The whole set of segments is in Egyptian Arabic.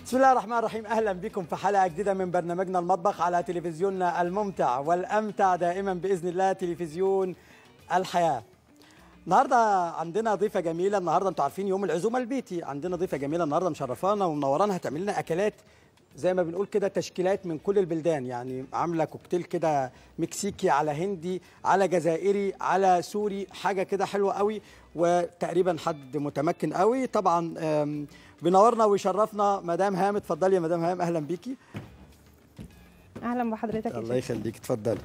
بسم الله الرحمن الرحيم اهلا بكم في حلقه جديده من برنامجنا المطبخ على تلفزيوننا الممتع والامتع دائما باذن الله تلفزيون الحياه النهارده عندنا ضيفه جميله النهارده انتوا عارفين يوم العزومه البيتي عندنا ضيفه جميله النهارده مشرفانا ومنورانا هتعمل لنا اكلات زي ما بنقول كده تشكيلات من كل البلدان يعني عامله كوكتيل كده مكسيكي على هندي على جزائري على سوري حاجه كده حلوه قوي وتقريبا حد متمكن قوي طبعا آم، بينورنا ويشرفنا مدام هام اتفضلي يا مدام هام اهلا بيكي اهلا بحضرتك يا الله شيخ. يخليك اتفضلي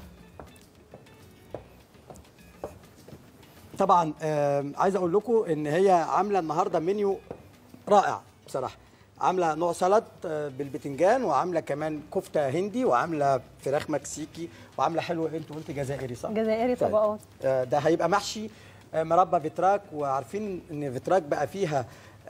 طبعا آم، عايز اقول لكم ان هي عامله النهارده منيو رائع بصراحه عامله نوع سلطه آه، بالبتنجان وعامله كمان كفته هندي وعامله فراخ مكسيكي وعامله حلو انت قلت جزائري صح جزائري طيب. طبقات آه، ده هيبقى محشي آه، مربى فيتراك وعارفين ان فيتراك بقى فيها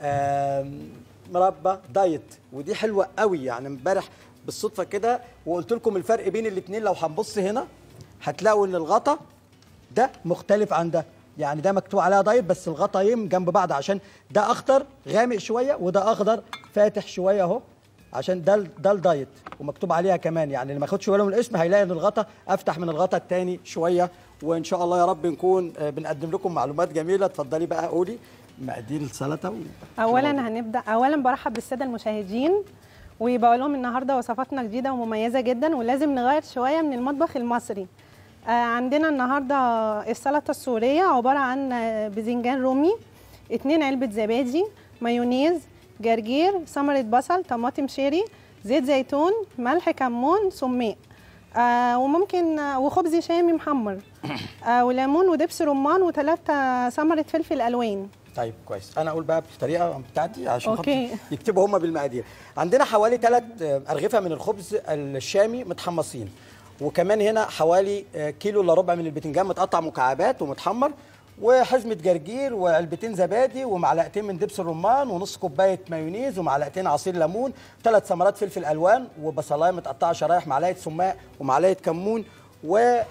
آم، مربى دايت ودي حلوه قوي يعني امبارح بالصدفه كده وقلت لكم الفرق بين الاثنين لو هنبص هنا هتلاقوا ان الغطا ده مختلف عن ده يعني ده مكتوب عليها دايت بس الغطايين جنب بعض عشان ده اخضر غامق شويه وده اخضر فاتح شويه اهو عشان ده ال- ده الدايت ومكتوب عليها كمان يعني اللي ما ياخدش باله من الاسم هيلاقي ان الغطا افتح من الغطا الثاني شويه وان شاء الله يا رب نكون آه، بنقدم لكم معلومات جميله اتفضلي بقى قولي مقادير السلطه و... اولا هنبدا اولا برحب بالساده المشاهدين وبقول لهم النهارده وصفاتنا جديده ومميزه جدا ولازم نغير شويه من المطبخ المصري آه عندنا النهارده السلطه السوريه عباره عن آه، باذنجان رومي اتنين علبه زبادي مايونيز جرجير ثمره بصل طماطم شيري زيت زيتون ملح كمون سماق آه وممكن آه وخبز شامي محمر آه وليمون ودبس رمان وثلاثه ثمره فلفل الوان طيب كويس انا اقول بقى بالطريقه بتاعتي عشان أوكي. خاطر يكتبوا هم بالمقادير عندنا حوالي ثلاث ارغفه من الخبز الشامي متحمصين وكمان هنا حوالي آه، كيلو الا ربع من البتنجان متقطع مكعبات ومتحمر وحزمه جرجير وعلبتين زبادي ومعلقتين من دبس الرمان ونص كوبايه مايونيز ومعلقتين عصير ليمون ثلاث ثمرات فلفل الوان وبصلايه متقطعه شرايح معلقه سماق ومعلقه كمون و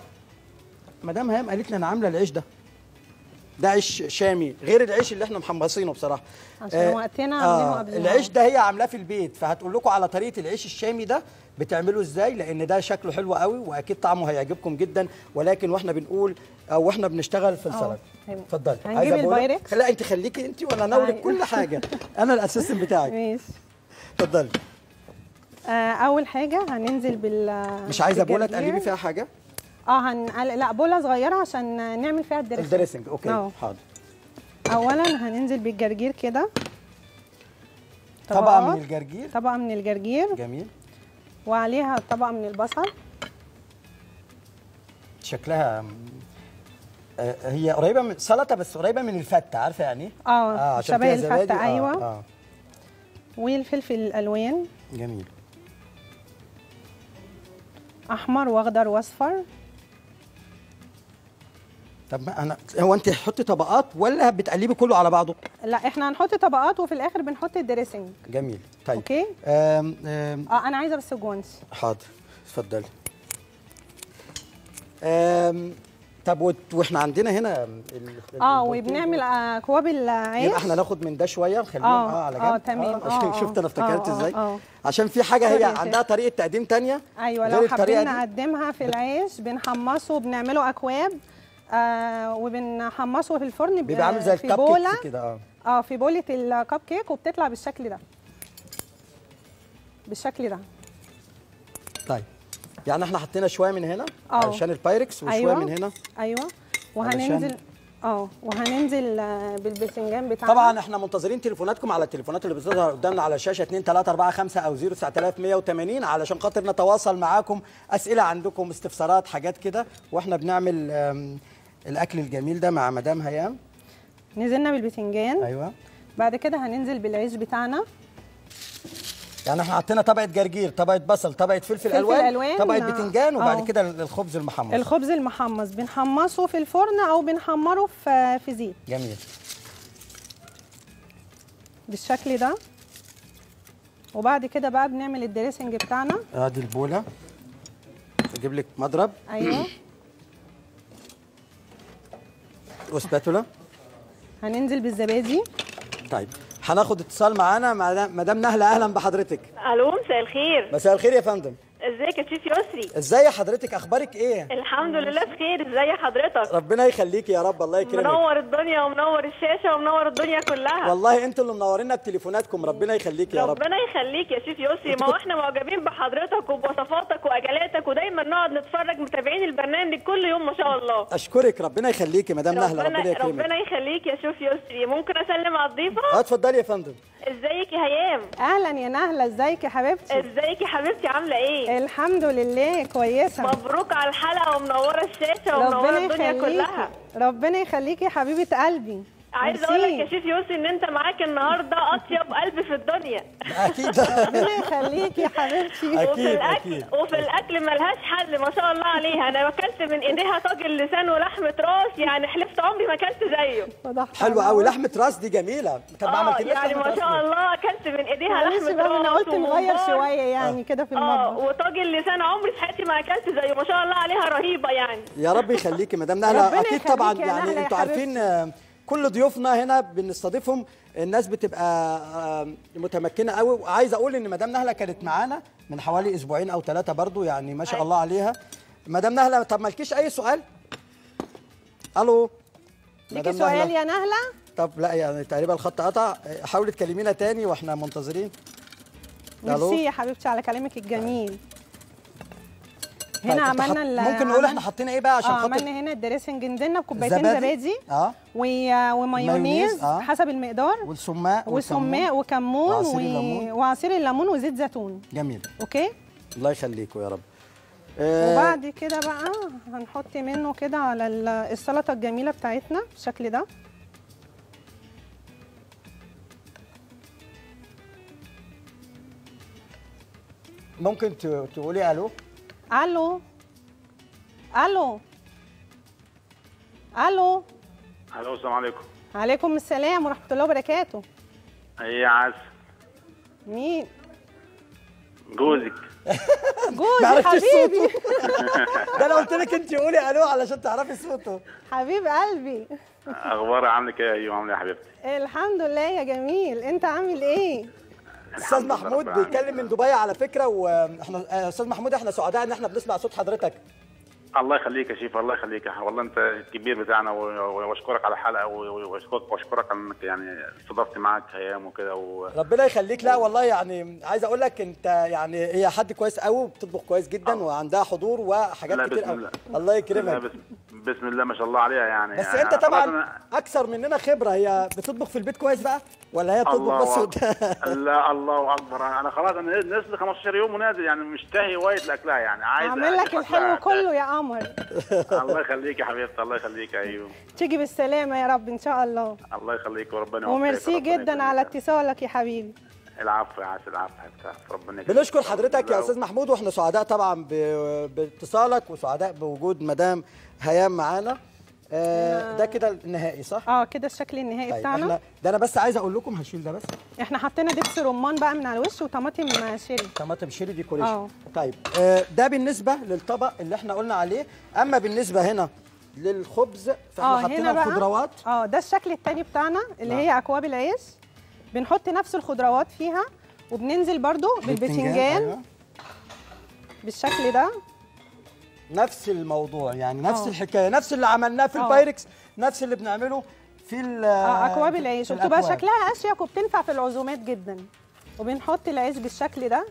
مدام هام قالت لي انا عامله العيش ده ده عيش شامي غير العيش اللي احنا محمصينه بصراحه عشان وقتنا عاملينه قبل العيش النهار. ده هي عاملاه في البيت فهتقول لكم على طريقه العيش الشامي ده بتعمله ازاي لان ده شكله حلو قوي واكيد طعمه هيعجبكم جدا ولكن واحنا بنقول او واحنا بنشتغل في السلطه تمام. اتفضلي هنجيب عايزة بولة؟ البايركس. لا انت خليكي انت وانا ناولك طيب. كل حاجه انا الاسيستنت بتاعك ماشي اتفضلي آه اول حاجه هننزل بال مش عايزه بوله بالجرجير. تقلبي فيها حاجه اه هن... لا بوله صغيره عشان نعمل فيها الدريسنج الدريسنج اوكي اه. حاضر اولا هننزل بالجرجير كده طبقه طبقات. من الجرجير طبقه من الجرجير جميل وعليها طبقه من البصل شكلها آه، هي قريبه من سلطه بس قريبه من الفته عارفه يعني ايه؟ اه عشان شبه فيها الفتة، زبادي. آه، أيوة. اه والفلفل الالوان جميل احمر واخضر واصفر طب ما انا هو انت تحطي طبقات ولا بتقلبي كله على بعضه؟ لا احنا هنحط طبقات وفي الاخر بنحط الدريسنج جميل طيب اوكي آم آم اه انا عايزه بس الجوانتي حاضر اتفضلي آم طب وت- واحنا عندنا هنا ال- اه البولتين وبنعمل دول. آه كواب العيش يبقى احنا ناخد من ده شويه ونخليهم آه، اه على جنب آه، تمام. آه، شفت انا آه، افتكرت آه، ازاي؟ آه. عشان في حاجه سوري هي يا شيخ. عندها طريقه تقديم تانية ايوه غير لو الطريقة حابين دي. نقدمها في العيش بنحمصه بنعمله اكواب آه وبنحمصه في الفرن ب- بيبقى عامل زي في الكب بوله كيك كده اه اه في بوله الكب كيك وبتطلع بالشكل ده بالشكل ده طيب يعني احنا حطينا شويه من هنا آه. علشان البايركس وشويه أيوة. من هنا ايوه وهننزل اه وهننزل آه، بالبتنجان بتاعنا طبعا احنا منتظرين تليفوناتكم على التليفونات اللي بتظهر قدامنا على الشاشه 2 3 4 5 او 0 9180 علشان خاطر نتواصل معاكم اسئله عندكم استفسارات حاجات كده واحنا بنعمل آم، الاكل الجميل ده مع مدام هيام نزلنا بالبتنجان ايوه بعد كده هننزل بالعيش بتاعنا يعني احنا حطينا طبقه جرجير طبقه بصل طبقه فلفل, فلفل الوان ألوان، طبقه آه. بتنجان وبعد آه. كده الخبز المحمص الخبز المحمص بنحمصه في الفرن او بنحمره في في زيت جميل بالشكل ده وبعد كده بقى بنعمل الدريسنج بتاعنا ادي البوله اجيب لك مضرب ايوه وسباتولا هننزل بالزبادي طيب هناخد اتصال معانا مع مدام نهله اهلا بحضرتك الو مساء الخير مساء الخير يا فندم ازيك يا شيف يسري ازاي حضرتك اخبارك ايه الحمد لله بخير ازي حضرتك ربنا يخليكي يا رب الله يكرمك منور الدنيا ومنور الشاشه ومنور الدنيا كلها والله انتوا اللي منورينا بتليفوناتكم ربنا يخليكي يا رب ربنا يخليك يا شيف يسري ما هو احنا معجبين بحضرتك وبوصفاتك واكلاتك ودايما نقعد نتفرج متابعين البرنامج كل يوم ما شاء الله اشكرك ربنا يخليكي مدام نهله ربنا ربنا يكرمك ربنا يخليك يا شيف يسري ممكن اسلم على الضيفه اه اتفضلي يا فندم ازيك يا هيام اهلا يا نهله ازيك يا حبيبتي ازيك يا حبيبتي عامله ايه الحمد لله كويسه مبروك على الحلقه ومنوره الشاشه ومنوره ربنا الدنيا يخليكي كلها ربنا يخليكي يا حبيبه قلبي عايزه ميرسي. اقول لك يا شيف يوسف ان انت معاك النهارده اطيب قلب في الدنيا اكيد ربنا يخليكي يا حبيبتي أكيد، وفي الاكل أكيد. وفي الاكل ملهاش حل ما شاء الله عليها انا اكلت من ايديها طاجن لسان ولحمه راس يعني حلفت عمري ما اكلت زيه وضحت حلوه على قوي وجهي. لحمه راس دي جميله طب ما اه عملتليش يعني لحمة ما راس شاء ليه؟ الله اكلت من ايديها معلش لحمه بقى انا راس قلت نغير وممبار. شويه يعني كده في اه المطبخ وطاجن لسان عمري في حياتي ما اكلت زيه ما شاء الله عليها رهيبه يعني يا رب يخليكي مدام نهله ربنا اكيد طبعا يخليكي يا نهلة يعني يا انتوا عارفين آه، كل ضيوفنا هنا بنستضيفهم الناس بتبقى آه، متمكنه قوي وعايز اقول ان مدام نهله كانت معانا من حوالي اسبوعين او ثلاثه برضو يعني ما شاء الله عليها مدام نهله طب مالكيش اي سؤال الو ليكي مدام سؤال نهلة؟ يا نهله طب لا يعني تقريبا الخط قطع حاولي تكلمينا تاني واحنا منتظرين الو ميرسي يا حبيبتي على كلامك الجميل طيب، هنا انتوا عملنا حط- ال- ممكن نقول احنا عمل- حاطين ايه بقى عشان اه خاطر عملنا هنا الدريسنج نزلنا بكوبايتين الزبادي؟ زبادي اه و- ومايونيز مايونيز، آه. حسب المقدار والسماق وسماق وكمون وعصير و- الليمون. وعصير الليمون وزيت زيتون جميل اوكي الله يخليكوا يا رب آه، وبعد كده بقى هنحط منه كده على ال- السلطه الجميله بتاعتنا بالشكل ده ممكن ت- تقولي الو الو الو الو الو السلام عليكم عليكم السلام ورحمه الله وبركاته ايه يا عز مين جوزك جوزي معرفتش حبيبي ده انا قلت لك انت قولي الو علشان تعرفي صوته حبيب قلبي اخبار عاملك ايه يا ايوه عامله ايه يا حبيبتي الحمد لله يا جميل انت عامل ايه استاذ الحمد لله محمود رب العالمين. بيتكلم من دبي على فكره واحنا آه، استاذ محمود احنا سعداء ان احنا بنسمع صوت حضرتك الله يخليك يا شيف الله يخليك والله انت الكبير بتاعنا و- و- واشكرك على الحلقه و- و- واشكرك واشكرك على انك يعني استضفت معاك ايام وكده و... ربنا يخليك لا والله يعني عايز اقول لك انت يعني هي حد كويس قوي وبتطبخ كويس جدا وعندها حضور وحاجات لا، كتير بسم قوي الله. الله لا، يكرمك بسم, بسم الله ما شاء الله عليها يعني بس يعني انت خلاص طبعا أنا- اكثر مننا خبره هي بتطبخ في البيت كويس بقى ولا هي بتطبخ الله بس أكبر. لا الله اكبر انا خلاص انا نزل 15 يوم ونازل يعني مشتهي وايد لاكلها يعني عايز اعمل لك أشوف الحلو أكلها. كله يا قمر الله يخليك يا حبيبتي الله يخليك ايوه تيجي بالسلامه يا رب ان شاء الله الله يخليك وربنا يوفقك وميرسي وربنا جدا يخليك. على اتصالك يا حبيبي العفو يا عسل العفو حبيبتي العفو. ربنا يخليك. بنشكر حضرتك يا لا، استاذ محمود واحنا سعداء طبعا ب- باتصالك وسعداء بوجود مدام هيام معانا آه، ده كده النهائي صح؟ اه كده الشكل النهائي طيب بتاعنا احنا ده انا بس عايز اقول لكم هشيل ده بس احنا حطينا دبس رمان بقى من على الوش وطماطم شيري طماطم شيري ديكوريشن اه. طيب آه، ده بالنسبه للطبق اللي احنا قلنا عليه اما بالنسبه هنا للخبز فاحنا اه حطينا هنا بقى الخضروات اه ده الشكل التاني بتاعنا اللي نعم. هي اكواب العيش بنحط نفس الخضروات فيها وبننزل برضو بالبتنجان أيوة. بالشكل ده نفس الموضوع يعني نفس اه. الحكايه نفس اللي عملناه في اه. البايركس نفس اللي بنعمله في ال- اه اكواب في- العيش في وبتبقى الأكواب. شكلها اشيك وبتنفع في العزومات جدا وبنحط العيش بالشكل ده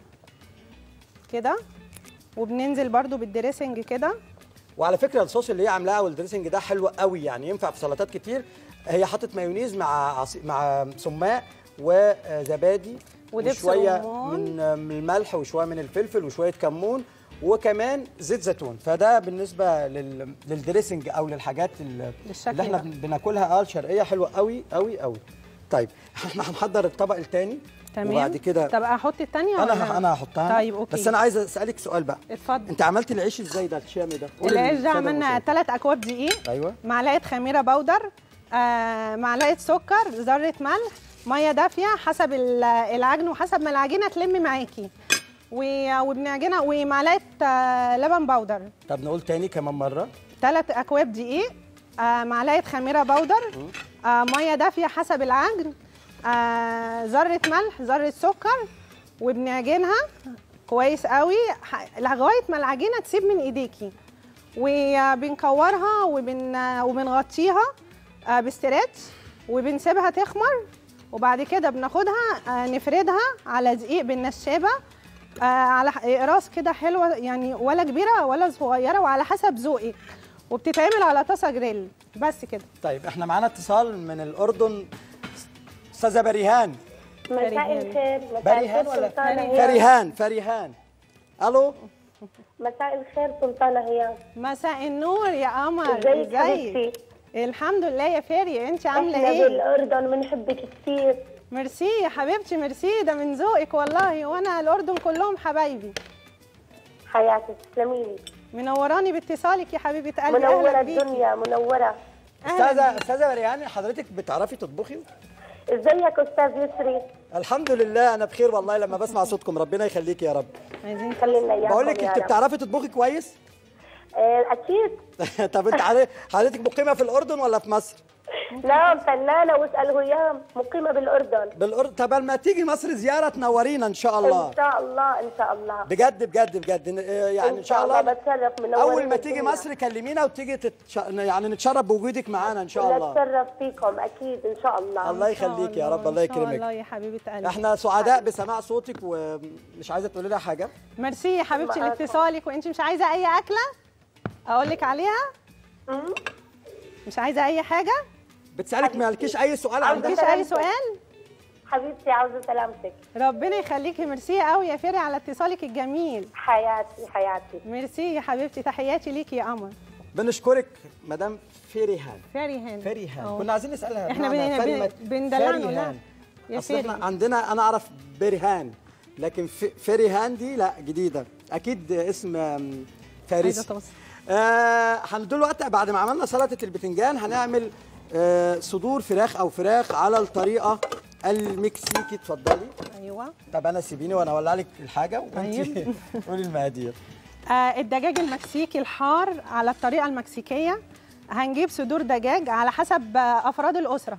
كده وبننزل برضو بالدريسنج كده وعلى فكره الصوص اللي هي عاملاه والدريسنج ده حلو قوي يعني ينفع في سلطات كتير هي حاطط مايونيز مع عصي... مع سماق وزبادي ودبس وشويه رمان. من من الملح وشويه من الفلفل وشويه كمون وكمان زيت زيتون فده بالنسبه لل... للدريسنج او للحاجات ال- بالشكل اللي احنا ده. بن- بناكلها اه الشرقيه حلوه قوي قوي قوي طيب احنا هنحضر الطبق الثاني تمام وبعد كده طب احط التانية انا ولا ه- انا هحطها طيب اوكي بس انا عايز اسالك سؤال بقى اتفضل انت عملت العيش ازاي ده الشامي ده قولي العيش ده للسادة عملنا المشاهدين. ثلاث اكواب دقيق ايوه معلقه خميره بودر آه معلقه سكر ذره ملح ميه دافيه حسب ال- العجن وحسب ما العجينه تلم معاكي و- وبنعجنها ومعلقه آه لبن بودر طب نقول تاني كمان مره ثلاث اكواب دقيق آه معلقه خميره بودر آه ميه دافيه حسب العجن آه، ذره ملح ذره سكر وبنعجنها كويس قوي ح- لغايه ما العجينه تسيب من ايديكي وبنكورها وبن وبنغطيها آه، باسترتش وبنسيبها تخمر وبعد كده بناخدها آه، نفردها على دقيق بالنشابه آه، على ح- اقراص كده حلوه يعني ولا كبيره ولا صغيره وعلى حسب ذوقك وبتتعمل على طاسه جريل بس كده طيب احنا معانا اتصال من الاردن استاذه بريهان مساء فريهان. الخير مساء بريهان الخير ولا سلطانة هيام فريهان فريهان الو مساء الخير سلطانة هيام مساء النور يا قمر ازيك حبيبتي الحمد لله يا فاري انت عامله احنا ايه بالاردن بنحبك كثير ميرسي يا حبيبتي ميرسي ده من ذوقك والله وانا الاردن كلهم حبايبي حياتي تسلمي لي منوراني باتصالك يا حبيبه قلبي منورة اهلا بيكي الدنيا منورة استاذه استاذه بريهان حضرتك بتعرفي تطبخي ازيك استاذ يسري الحمد لله انا بخير والله لما بسمع صوتكم ربنا يخليك يا رب عايزين خلينا اياكم بقول لك يا انت رب. بتعرفي تطبخي كويس آه، اكيد طب انت حضرتك- حضرتك مقيمه في الاردن ولا في مصر نعم فنانة واسأل هيام مقيمة بالاردن بالاردن طب ما تيجي مصر زياره تنورينا ان شاء الله ان شاء الله ان شاء الله بجد بجد بجد ن- يعني ان شاء الله بتشرف منورين اول ما تيجي الدنيا. مصر كلمينا وتيجي تتش... يعني نتشرف بوجودك معانا ان شاء الله نتشرف فيكم اكيد ان شاء الله الله إن شاء يخليك يا رب إن الله شاء الله يكرمك يا حبيبه قلبي احنا سعداء بسماع صوتك ومش عايزه تقولي لها حاجه ميرسي يا حبيبتي معاكم. لاتصالك وانت مش عايزه اي اكله اقول لك عليها مم. مش عايزه اي حاجه بتسالك مالكيش اي سؤال عندك عندها مفيش اي سلامتك. سؤال حبيبتي عاوزة سلامتك ربنا يخليكي ميرسي قوي يا فاري على اتصالك الجميل حياتي حياتي ميرسي يا حبيبتي تحياتي ليكي يا قمر بنشكرك مدام فيريهان فاري هان فيريهان أهو. كنا عايزين نسالها إحنا بمعنى بن- كلمة بن- بندلعها نقول لها فيريهان. يا اصل احنا فيري. عندنا انا اعرف برهان لكن في- فيريهان دي لا جديده اكيد اسم آم، عايزه فارسي توصل آه هن دلوقتي بعد ما عملنا سلطه البتنجان هنعمل آه صدور فراخ او فراخ على الطريقه المكسيكي اتفضلي ايوه طب انا سيبيني وانا اولع لك الحاجه وانت طيب. قولي المقادير آه الدجاج المكسيكي الحار على الطريقه المكسيكيه هنجيب صدور دجاج على حسب آه، افراد الاسره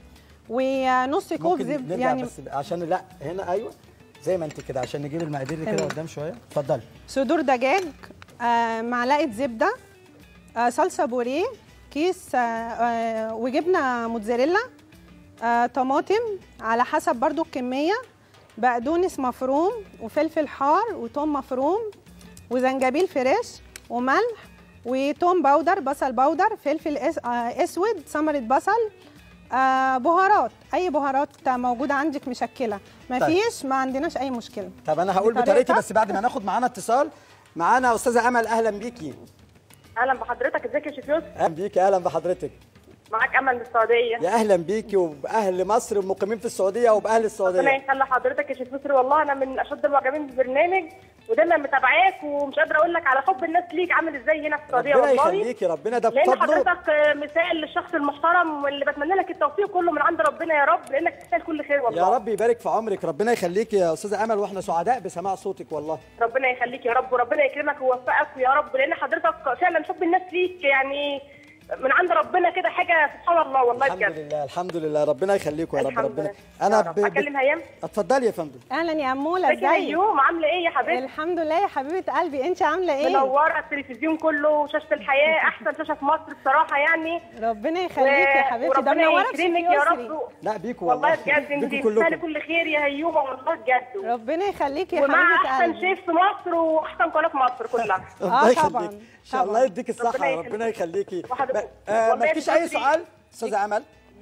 ونص كوب ممكن زبده نرجع يعني بس عشان لا هنا ايوه زي ما انت كده عشان نجيب المقادير دي كده تمام. قدام شويه اتفضلي صدور دجاج آه معلقه زبده آه صلصه بوريه كيس آه آه وجبنه موتزاريلا آه طماطم على حسب برضو الكميه بقدونس مفروم وفلفل حار وتوم مفروم وزنجبيل فريش وملح وتوم باودر بصل باودر فلفل أس- آه، اسود ثمره بصل آه بهارات اي بهارات موجوده عندك مشكله مفيش ما عندناش اي مشكله طب انا هقول بطريقة؟ بطريقتي بس بعد ما ناخد معانا اتصال معانا استاذه امل اهلا بيكي اهلا بحضرتك ازيك يا شيخ يوسف اهلا بيكي اهلا بحضرتك معاك امل من السعوديه يا اهلا بيكي وباهل مصر المقيمين في السعوديه وباهل ربنا السعوديه يخلي حضرتك يا شيخ يسري والله انا من اشد المعجبين بالبرنامج ودايما متابعاك ومش قادره اقول لك على حب الناس ليك عامل ازاي هنا في السعوديه ربنا والله يخليكي ربنا ده لان بفضله حضرتك مثال للشخص المحترم واللي بتمنى لك التوفيق كله من عند ربنا يا رب لانك تستاهل كل خير والله يا رب يبارك في عمرك ربنا يخليكي يا استاذه امل واحنا سعداء بسماع صوتك والله ربنا يخليك يا رب وربنا يكرمك ويوفقك يا رب لان حضرتك فعلا حب الناس ليك يعني من عند ربنا كده حاجه سبحان الله والله الحمد بجد لله الحمد لله ربنا يخليكم يا رب الحمد ربنا لله. انا يا رب. اكلم هيام اتفضلي يا فندم اهلا يا اموله ازيك يا ازيك هيوم عامله ايه يا حبيبتي الحمد لله يا حبيبه قلبي انت عامله ايه منوره التلفزيون كله وشاشه الحياه احسن شاشه في مصر بصراحه يعني ربنا يخليك يا حبيبتي ده وربنا منوره في يكرمك يا يسري. رب لا بيكوا والله والله بجد انت بيكوا تستاهلي كلكم كل خير يا هيومه والله بجد ربنا يخليك يا ومع حبيبه احسن قلبي شيف في مصر واحسن قناه في مصر كلها الله طبعاً، يخليك ان شاء الله طبعاً. يديك الصحه ربنا يخليك. ربنا يخليكي وحضرتك- ب- آه والله مالكيش اي بجد- سؤال استاذه امل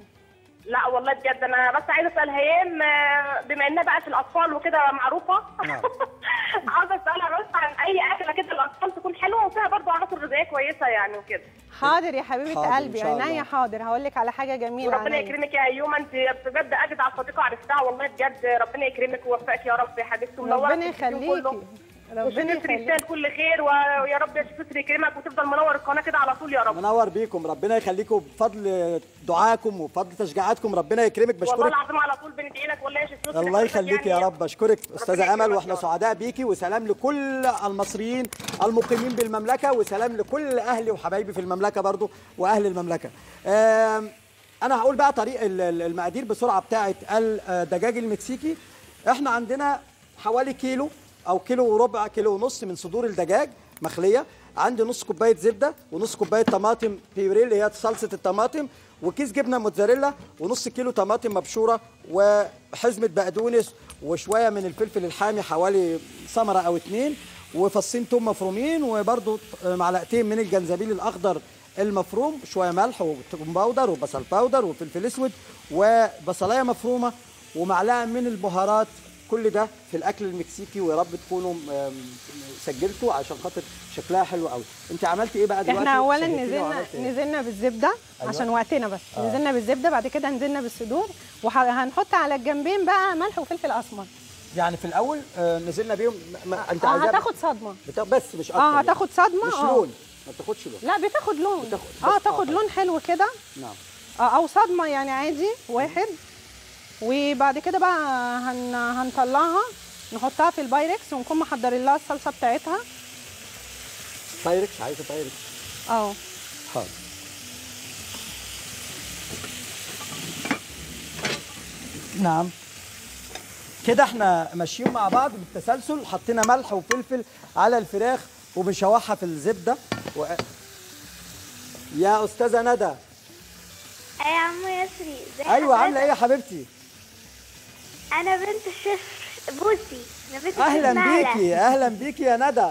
لا والله بجد انا بس عايزه اسال هيام آه، بما انها بقى في الاطفال وكده معروفه نعم. عاوزه اسالها بس عن اي اكله كده الاطفال تكون حلوه وفيها برضه عناصر غذائيه كويسه يعني وكده حاضر يا حبيبه حاضر، إن قلبي شاء الله. عينيا حاضر هقول لك على حاجه جميله وربنا عينيا. يكرمك يا هيومه انت بجد اجدع صديقه عرفتها والله بجد ربنا يكرمك ويوفقك يا رب يا حبيبتي ومنورة ربنا التلفزيون كله. يخليكي ربنا وشكرا يخليكي يستاهل كل خير و- ويا رب يا شيخ يكرمك وتفضل منور القناه كده على طول يا رب منور بيكم ربنا يخليكم بفضل دعائكم وبفضل تشجيعاتكم ربنا يكرمك والله بشكرك العظيم على طول بندعي لك والله يا شيخ يسري الله حضرتك يخليك يا يعني رب اشكرك استاذه يكرمك امل يا واحنا رب. سعداء بيكي وسلام لكل المصريين المقيمين بالمملكه وسلام لكل اهلي وحبايبي في المملكه برضو واهل المملكه آم، انا هقول بقى طريق ال- ال- المقادير بسرعه بتاعه الدجاج المكسيكي احنا عندنا حوالي كيلو او كيلو وربع كيلو ونص من صدور الدجاج مخليه عندي نص كوبايه زبده ونص كوبايه طماطم بيوري اللي هي صلصه الطماطم وكيس جبنه موتزاريلا ونص كيلو طماطم مبشوره وحزمه بقدونس وشويه من الفلفل الحامي حوالي ثمره او اتنين وفصين توم مفرومين وبرده معلقتين من الجنزبيل الاخضر المفروم شويه ملح وتوم باودر وبصل باودر وفلفل اسود وبصلايه مفرومه ومعلقه من البهارات كل ده في الاكل المكسيكي ويا رب تكونوا آم، سجلتوا عشان خاطر شكلها حلو قوي انت عملتي ايه بقى دلوقتي احنا اولا شهيتيني نزلنا وعملتي إيه؟ نزلنا بالزبده أيوة. عشان وقتنا بس آه. نزلنا بالزبده بعد كده نزلنا بالصدور وهنحط على الجنبين بقى ملح وفلفل اسمر يعني في الاول آه، نزلنا بيهم ما- ما انت اه عايزاها هتاخد صدمه بتا... بس مش اكتر اه يعني. هتاخد صدمه مش اه لون ما بتاخدش لون لا بتاخد لون بتاخد- اه بس- تاخد آه. لون حلو كده نعم اه او صدمه يعني عادي واحد وبعد كده بقى هن... هنطلعها نحطها في البايركس ونكون محضرين لها الصلصه بتاعتها بايركس عايزه بايركس اه حاضر نعم كده احنا ماشيين مع بعض بالتسلسل حطينا ملح وفلفل على الفراخ وبنشوحها في الزبده و... يا استاذه ندى يا عم يسري ازي ايوه عامله ايه حضرتك؟ يا حبيبتي انا بنت الشيف بوسي انا بنت اهلا الشيف نهلة. بيكي اهلا بيكي يا ندى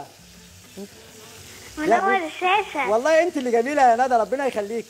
منور لا، الشاشه والله انت اللي جميله يا ندى ربنا يخليك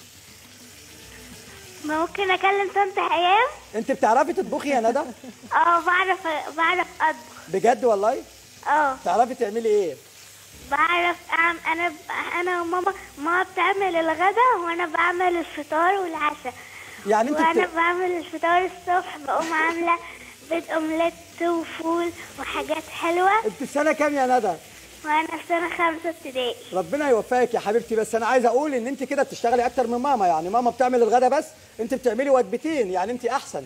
ممكن اكلم طنط ايام انت بتعرفي تطبخي يا ندى اه بعرف بعرف اطبخ بجد والله اه تعرفي تعملي ايه بعرف أعمل انا انا وماما ماما بتعمل الغدا وانا بعمل الفطار والعشاء يعني انت وانا بت... بعمل الفطار الصبح بقوم عامله بيض اومليت وفول وحاجات حلوه انت في سنه كام يا ندى وانا في سنه خمسه ابتدائي ربنا يوفقك يا حبيبتي بس انا عايز اقول ان انت كده بتشتغلي اكتر من ماما يعني ماما بتعمل الغدا بس انت بتعملي وجبتين يعني انت احسن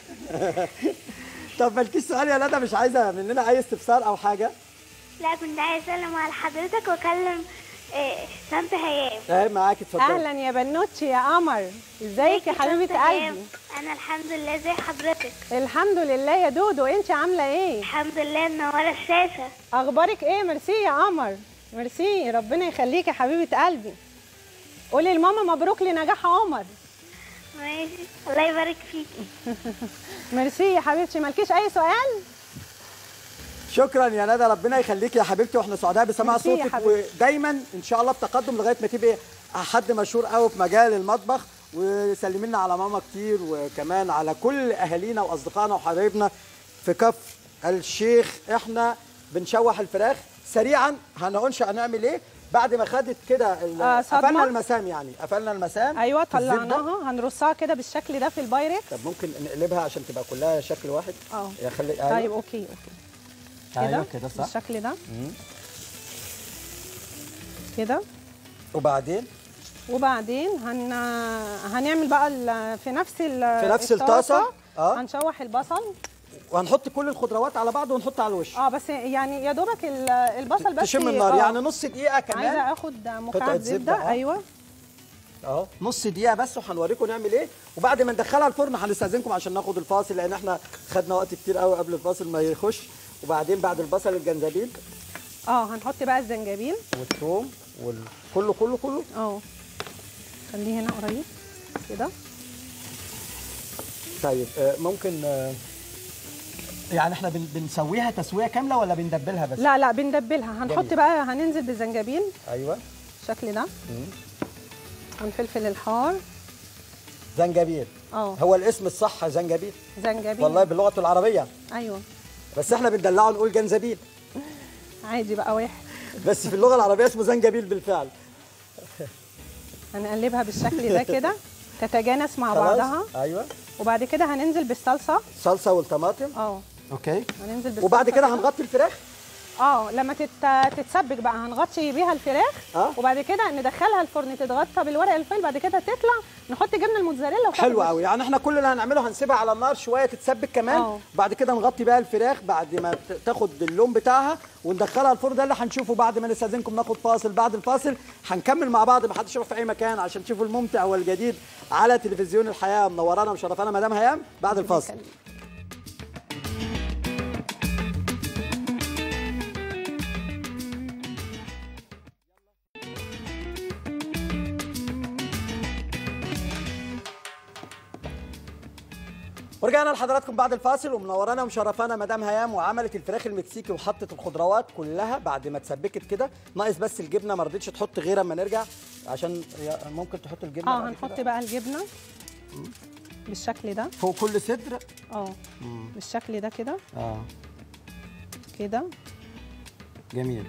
طب مالكيش سؤال يا ندى مش عايزه مننا اي استفسار او حاجه لا كنت عايز اسلم على حضرتك واكلم إيه طنط هيام اهي معاكي اتفضلي اهلا يا بنوتي يا قمر ازيك يا حبيبه طنط هيام؟ قلبي انا الحمد لله زي حضرتك الحمد لله يا دودو انت عامله ايه الحمد لله منوره الشاشه اخبارك ايه ميرسي يا قمر ميرسي ربنا يخليك يا حبيبه قلبي قولي لماما مبروك لنجاح عمر ماشي الله يبارك فيكي ميرسي يا حبيبتي مالكيش اي سؤال شكرا يا ندى ربنا يخليكي يا حبيبتي واحنا سعداء بسماع ميرسي يا صوتك حبيبتي. ودايما ان شاء الله بتقدم لغايه ما تبقي حد مشهور قوي في مجال المطبخ وسلمي لنا على ماما كتير وكمان على كل اهالينا واصدقائنا وحبايبنا في كف الشيخ احنا بنشوح الفراخ سريعا هنقولش هنعمل ايه بعد ما خدت كده ال- آه، صدمة. قفلنا المسام يعني قفلنا المسام ايوه في الزبدة. طلعناها هنرصها كده بالشكل ده في البايركس طب ممكن نقلبها عشان تبقى كلها شكل واحد اه يا خلي طيب ايوه اوكي اوكي ايوه كده كده صح بالشكل ده كده وبعدين وبعدين هن... هنعمل بقى ال... في نفس ال... في نفس الطاسة؟ اه. هنشوح البصل وهنحط كل الخضروات على بعض ونحط على الوش اه بس يعني يا دوبك ال- البصل بس تشم النار آه. يعني نص دقيقه كمان عايزه اخد قطعة مكعب زبدة، زبده آه. ايوه اهو نص دقيقه بس وهنوريكم نعمل ايه وبعد ما ندخلها الفرن هنستاذنكم عشان ناخد الفاصل لان احنا خدنا وقت كتير قوي قبل الفاصل ما يخش وبعدين بعد البصل الجنزبيل اه هنحط بقى الزنجبيل والثوم وكله كله كله اه خليه هنا قريب كده طيب آه، ممكن آه، يعني احنا بن- بنسويها تسويه كامله ولا بندبلها بس لا لا بندبلها هنحط جميل. بقى هننزل بالزنجبيل ايوه بالشكل ده والفلفل الحار زنجبيل اه هو الاسم الصح زنجبيل زنجبيل والله باللغه العربيه ايوه بس احنا بندلعه نقول جنزبيل عادي بقى واحد بس في اللغه العربيه اسمه زنجبيل بالفعل هنقلبها بالشكل ده كده تتجانس مع خلاص بعضها ايوه وبعد كده هننزل بالصلصه صلصه والطماطم اه اوكي هننزل بالصلصه وبعد كده كده. هنغطي الفراخ اه لما تت... تتسبك بقى هنغطي بيها الفراخ آه. وبعد كده ندخلها الفرن تتغطى بالورق الفويل بعد كده تطلع نحط جبنه الموتزاريلا وتاخد حلو وش. قوي يعني احنا كل اللي هنعمله هنسيبها على النار شويه تتسبك كمان اه. بعد كده نغطي بيها الفراخ بعد ما ت- تاخد اللون بتاعها وندخلها الفرن ده اللي هنشوفه بعد ما نستاذنكم ناخد فاصل بعد الفاصل هنكمل مع بعض ما حدش يروح في اي مكان عشان تشوفوا الممتع والجديد على تلفزيون الحياه منورانا ومشرفانا مدام هيام بعد الفاصل ورجعنا لحضراتكم بعد الفاصل ومنورانا ومشرفانا مدام هيام وعملت الفراخ المكسيكي وحطت الخضروات كلها بعد ما اتسبكت كده ناقص بس الجبنه ما رضيتش تحط غير اما نرجع عشان هي ممكن تحط الجبنه اه بعد هنحط كده بقى الجبنه بالشكل ده فوق كل صدر اه بالشكل ده كده اه كده جميل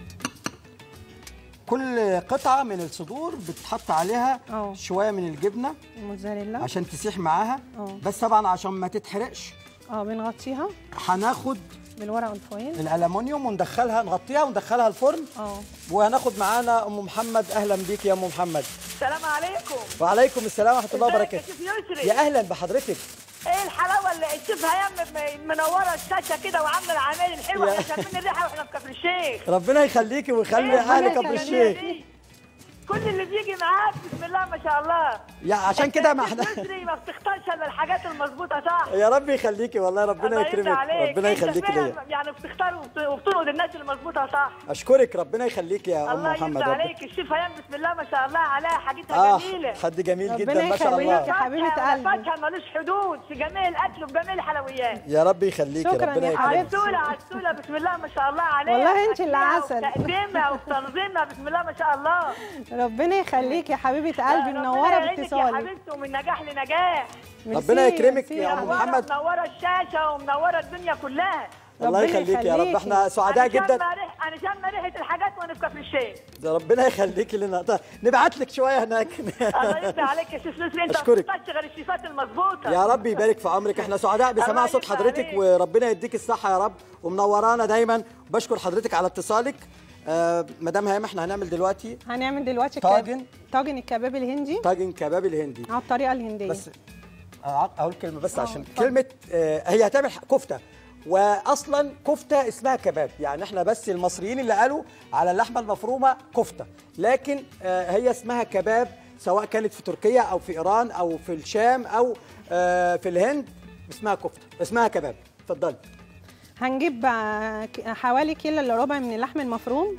كل قطعه من الصدور بتحط عليها اه. شويه من الجبنه الموتزاريلا عشان تسيح معاها اه. بس طبعا عشان ما تتحرقش اه بنغطيها هناخد بالورق الفويل الالومنيوم وندخلها نغطيها وندخلها الفرن اه وهناخد معانا ام محمد اهلا بيك يا ام محمد السلام عليكم وعليكم السلام ورحمه الله ازيك يا وبركاته شيف يسري؟ يا اهلا بحضرتك ايه الحلاوه اللي الشيف هيام م- منوره الشاشه كده وعامله العمايل الحلوه يا- احنا شامين الريحه واحنا في كفر الشيخ ربنا يخليكي ويخلي إيه اهل الحاجات كفر الجميلة الشيخ دي؟ كل اللي بيجي معاك بسم الله ما شاء الله يا عشان كده ما احنا يسري ما بتختارش الا الحاجات المظبوطه صح يا رب يخليكي والله ربنا الله يرضى يكرمك عليك. ربنا أنت يخليكي فعلاً ليا يعني بتختار وبت- وبتلقط الناس المظبوطه صح اشكرك ربنا يخليكي يا ام الله محمد يرضى رب- عليك الشيف هيام بسم الله ما شاء الله عليها حاجتها اه جميله حد جميل ربنا جدا ما شاء يخليك الله يا حبيبة فاكهة قلبي. فاكهه ملوش حدود في جميع الاكل وجميع الحلويات يا رب يخليكي شكراً ربنا يا يكرمك حبيبتي. عسولة عسولة بسم الله ما شاء الله عليها والله أنت اللي أكلها عسل. وتقديمها وتنظيمها بسم الله ما شاء الله ربنا يخليك يا حبيبه قلبي ربنا منوره يعينك يا باتصالك حبيبتي ومن نجاح لنجاح ميرسي، ربنا يكرمك ميرسي يا أم منورة- محمد. منورة الشاشة ومنورة الدنيا كلها الله ربنا يخليكي يا رب يخليكي. احنا سعداء أنا شامة جدا ريح- أنا شامة ريحة الحاجات وأنا في كفر الشيخ ده ربنا يخليكي لنا طيب نبعت لك شويه هناك الله يرضى عليك يا شيف نسري أنت أشكرك. ما بتشتغل الشيفات المظبوطة يا رب يبارك في عمرك احنا سعداء بسماع الله صوت يرضى حضرتك عليك. وربنا يديك الصحه يا رب ومنورانا دايما بشكر حضرتك على اتصالك آه مدام هيام احنا هنعمل دلوقتي هنعمل دلوقتي طاجن. الكب- طاجن الكباب الهندي طاجن كباب الهندي على الطريقه الهنديه بس آه، اقول كلمه بس عشان اتفضل. كلمه آه هي هتعمل كفته واصلا كفته اسمها كباب يعني احنا بس المصريين اللي قالوا على اللحمه المفرومه كفته لكن آه هي اسمها كباب سواء كانت في تركيا او في ايران او في الشام او آه في الهند اسمها كفته اسمها كباب اتفضلي هنجيب آه، ك- حوالي كيلو الا ربع من اللحم المفروم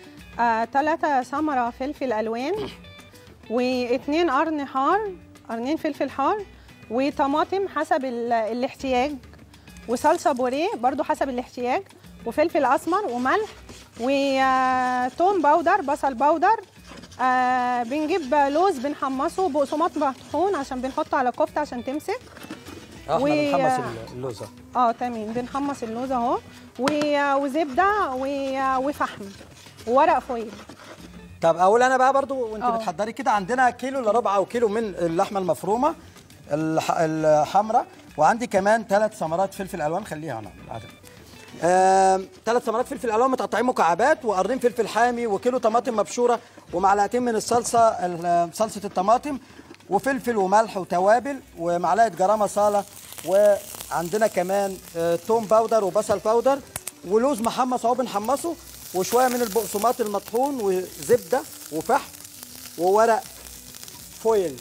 ثلاثة ثمرة فلفل ألوان واثنين قرن حار قرنين فلفل حار وطماطم حسب ال- الاحتياج وصلصة بوريه برضو حسب الاحتياج وفلفل أسمر وملح وتوم باودر بصل باودر آه بنجيب لوز بنحمصه بقسماط مطحون عشان بنحطه على كفتة عشان تمسك احنا و- بنحمص اللوزه اه تمام بنحمص اللوز اهو و- وزبده و- وفحم وورق فويل طب اقول انا بقى برضو وانت اه. بتحضري كده عندنا كيلو الا ربع او كيلو من اللحمه المفرومه الح- الحمراء وعندي كمان ثلاث ثمرات فلفل الوان خليها انا ثلاث ثمرات فلفل الوان متقطعين مكعبات وقرنين فلفل حامي وكيلو طماطم مبشوره ومعلقتين من الصلصه ال- صلصه الطماطم وفلفل وملح وتوابل ومعلقه جرام مصاله وعندنا كمان آه، توم باودر وبصل باودر ولوز محمص اهو بنحمصه وشويه من البقسماط المطحون وزبده وفحم وورق فويل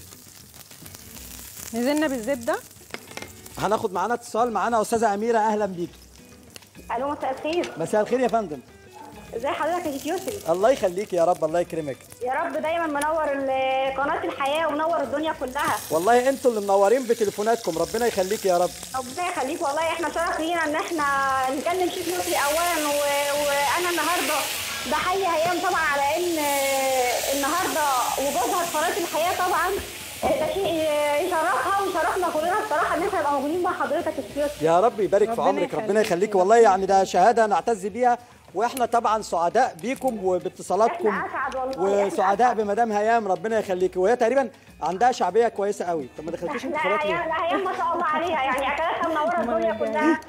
نزلنا بالزبده هناخد معانا اتصال معانا استاذه اميره اهلا بيكي الو مساء الخير مساء الخير يا فندم ازي حضرتك يا شيخ يسري الله يخليك يا رب الله يكرمك يا رب دايما منور ال- قناه الحياه ومنور الدنيا كلها والله انتوا اللي منورين بتليفوناتكم ربنا يخليك يا رب ربنا يخليك والله احنا شرف لينا ان احنا نكلم شيخ يسري اولا و... وانا النهارده بحيي هيام طبعا على ان النهارده وجودها في قناه الحياه طبعا ده شيء يشرفها ويشرفنا كلنا الصراحه ان احنا نبقى موجودين مع حضرتك يا شيخ يا رب يبارك في ربنا عمرك ربنا يخليك. يخليك والله يعني ده شهاده نعتز بيها واحنا طبعا سعداء بيكم وباتصالاتكم إحنا أسعد والله، إحنا وسعداء أسعد. بمدام هيام ربنا يخليك وهي تقريبا عندها شعبيه كويسه قوي طب ما دخلتيش لا انتخابات هي ليه؟ لا هي ما شاء الله عليها يعني اكلاتها منوره الدنيا كلها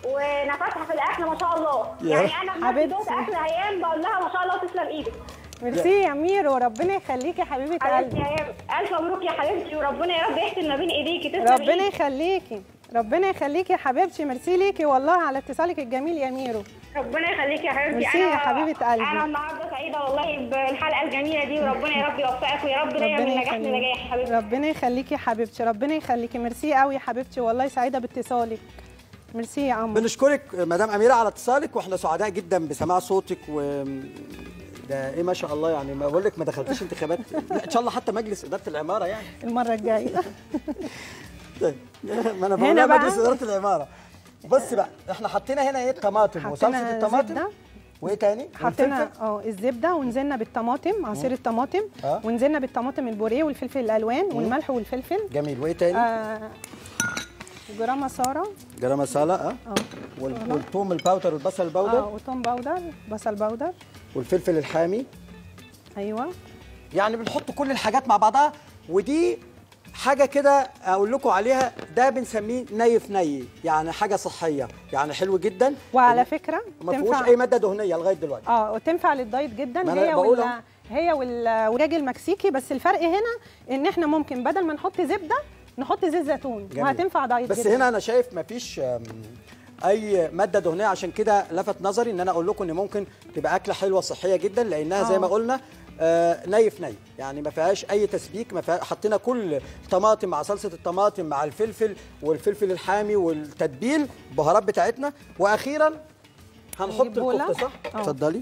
ونفسها في الاكل ما شاء الله يا يعني انا لما حبيبتي. دوت اكل هيام بقول لها ما شاء الله تسلم ايدك ميرسي يا ميرو ربنا يخليكي حبيبه حبيبتي قلبي يا هيام الف مبروك يا حبيبتي وربنا يا رب يحسن ما بين ايديكي تسلم ربنا إيدك. يخليكي ربنا يخليكي يا حبيبتي ميرسي ليكي والله على اتصالك الجميل يا ميرو ربنا يخليكي يا حبيبتي ميرسي يا حبيبة قلبي. انا النهارده سعيده والله بالحلقه الجميله دي وربنا يا رب يوفقك ويا رب دايما من ربنا نجاح لنجاح يا يخليكي حبيبتي ربنا يخليكي يا حبيبتي ربنا يخليكي ميرسي قوي يا حبيبتي والله سعيده باتصالك ميرسي يا قمر بنشكرك مدام اميره على اتصالك واحنا سعداء جدا بسماع صوتك و ده ايه ما شاء الله يعني ما بقول لك ما دخلتيش انتخابات لا ان شاء الله حتى مجلس اداره العماره يعني المره الجايه طيب ما انا هنا بقول بقى- مجلس اداره العماره بص بقى احنا حطينا هنا ايه الطماطم حطينا وصلصه الطماطم زبدة. وايه تاني حطينا والفلفل. اه الزبده ونزلنا بالطماطم عصير الطماطم آه. ونزلنا بالطماطم البوريه والفلفل الالوان والملح والفلفل جميل وايه تاني آه جرام مساره جرام مسالة اه اه وال- والثوم الباودر والبصل اه الباودر وتوم باودر بصل باودر والفلفل الحامي ايوه يعني بنحط كل الحاجات مع بعضها ودي حاجه كده اقول لكم عليها ده بنسميه ني في ني يعني حاجه صحيه يعني حلو جدا وعلى فكره ما فيهوش اي ماده دهنيه لغايه دلوقتي اه وتنفع للدايت جدا ما أنا هي بقول وال أهو. هي والوراج المكسيكي بس الفرق هنا ان احنا ممكن بدل ما نحط زبده نحط زيت زيتون جميل. وهتنفع دايت بس جدا هنا انا شايف مفيش أم، اي ماده دهنيه عشان كده لفت نظري ان انا اقول لكم ان ممكن تبقى اكله حلوه صحيه جدا لانها زي ما آه. قلنا آه، ني في ني يعني ما فيهاش اي تسبيك ما فيها حطينا كل طماطم مع صلصه الطماطم مع الفلفل والفلفل الحامي والتتبيل البهارات بتاعتنا واخيرا هنحط نجيب بولة. الكفته صح آه. اتفضلي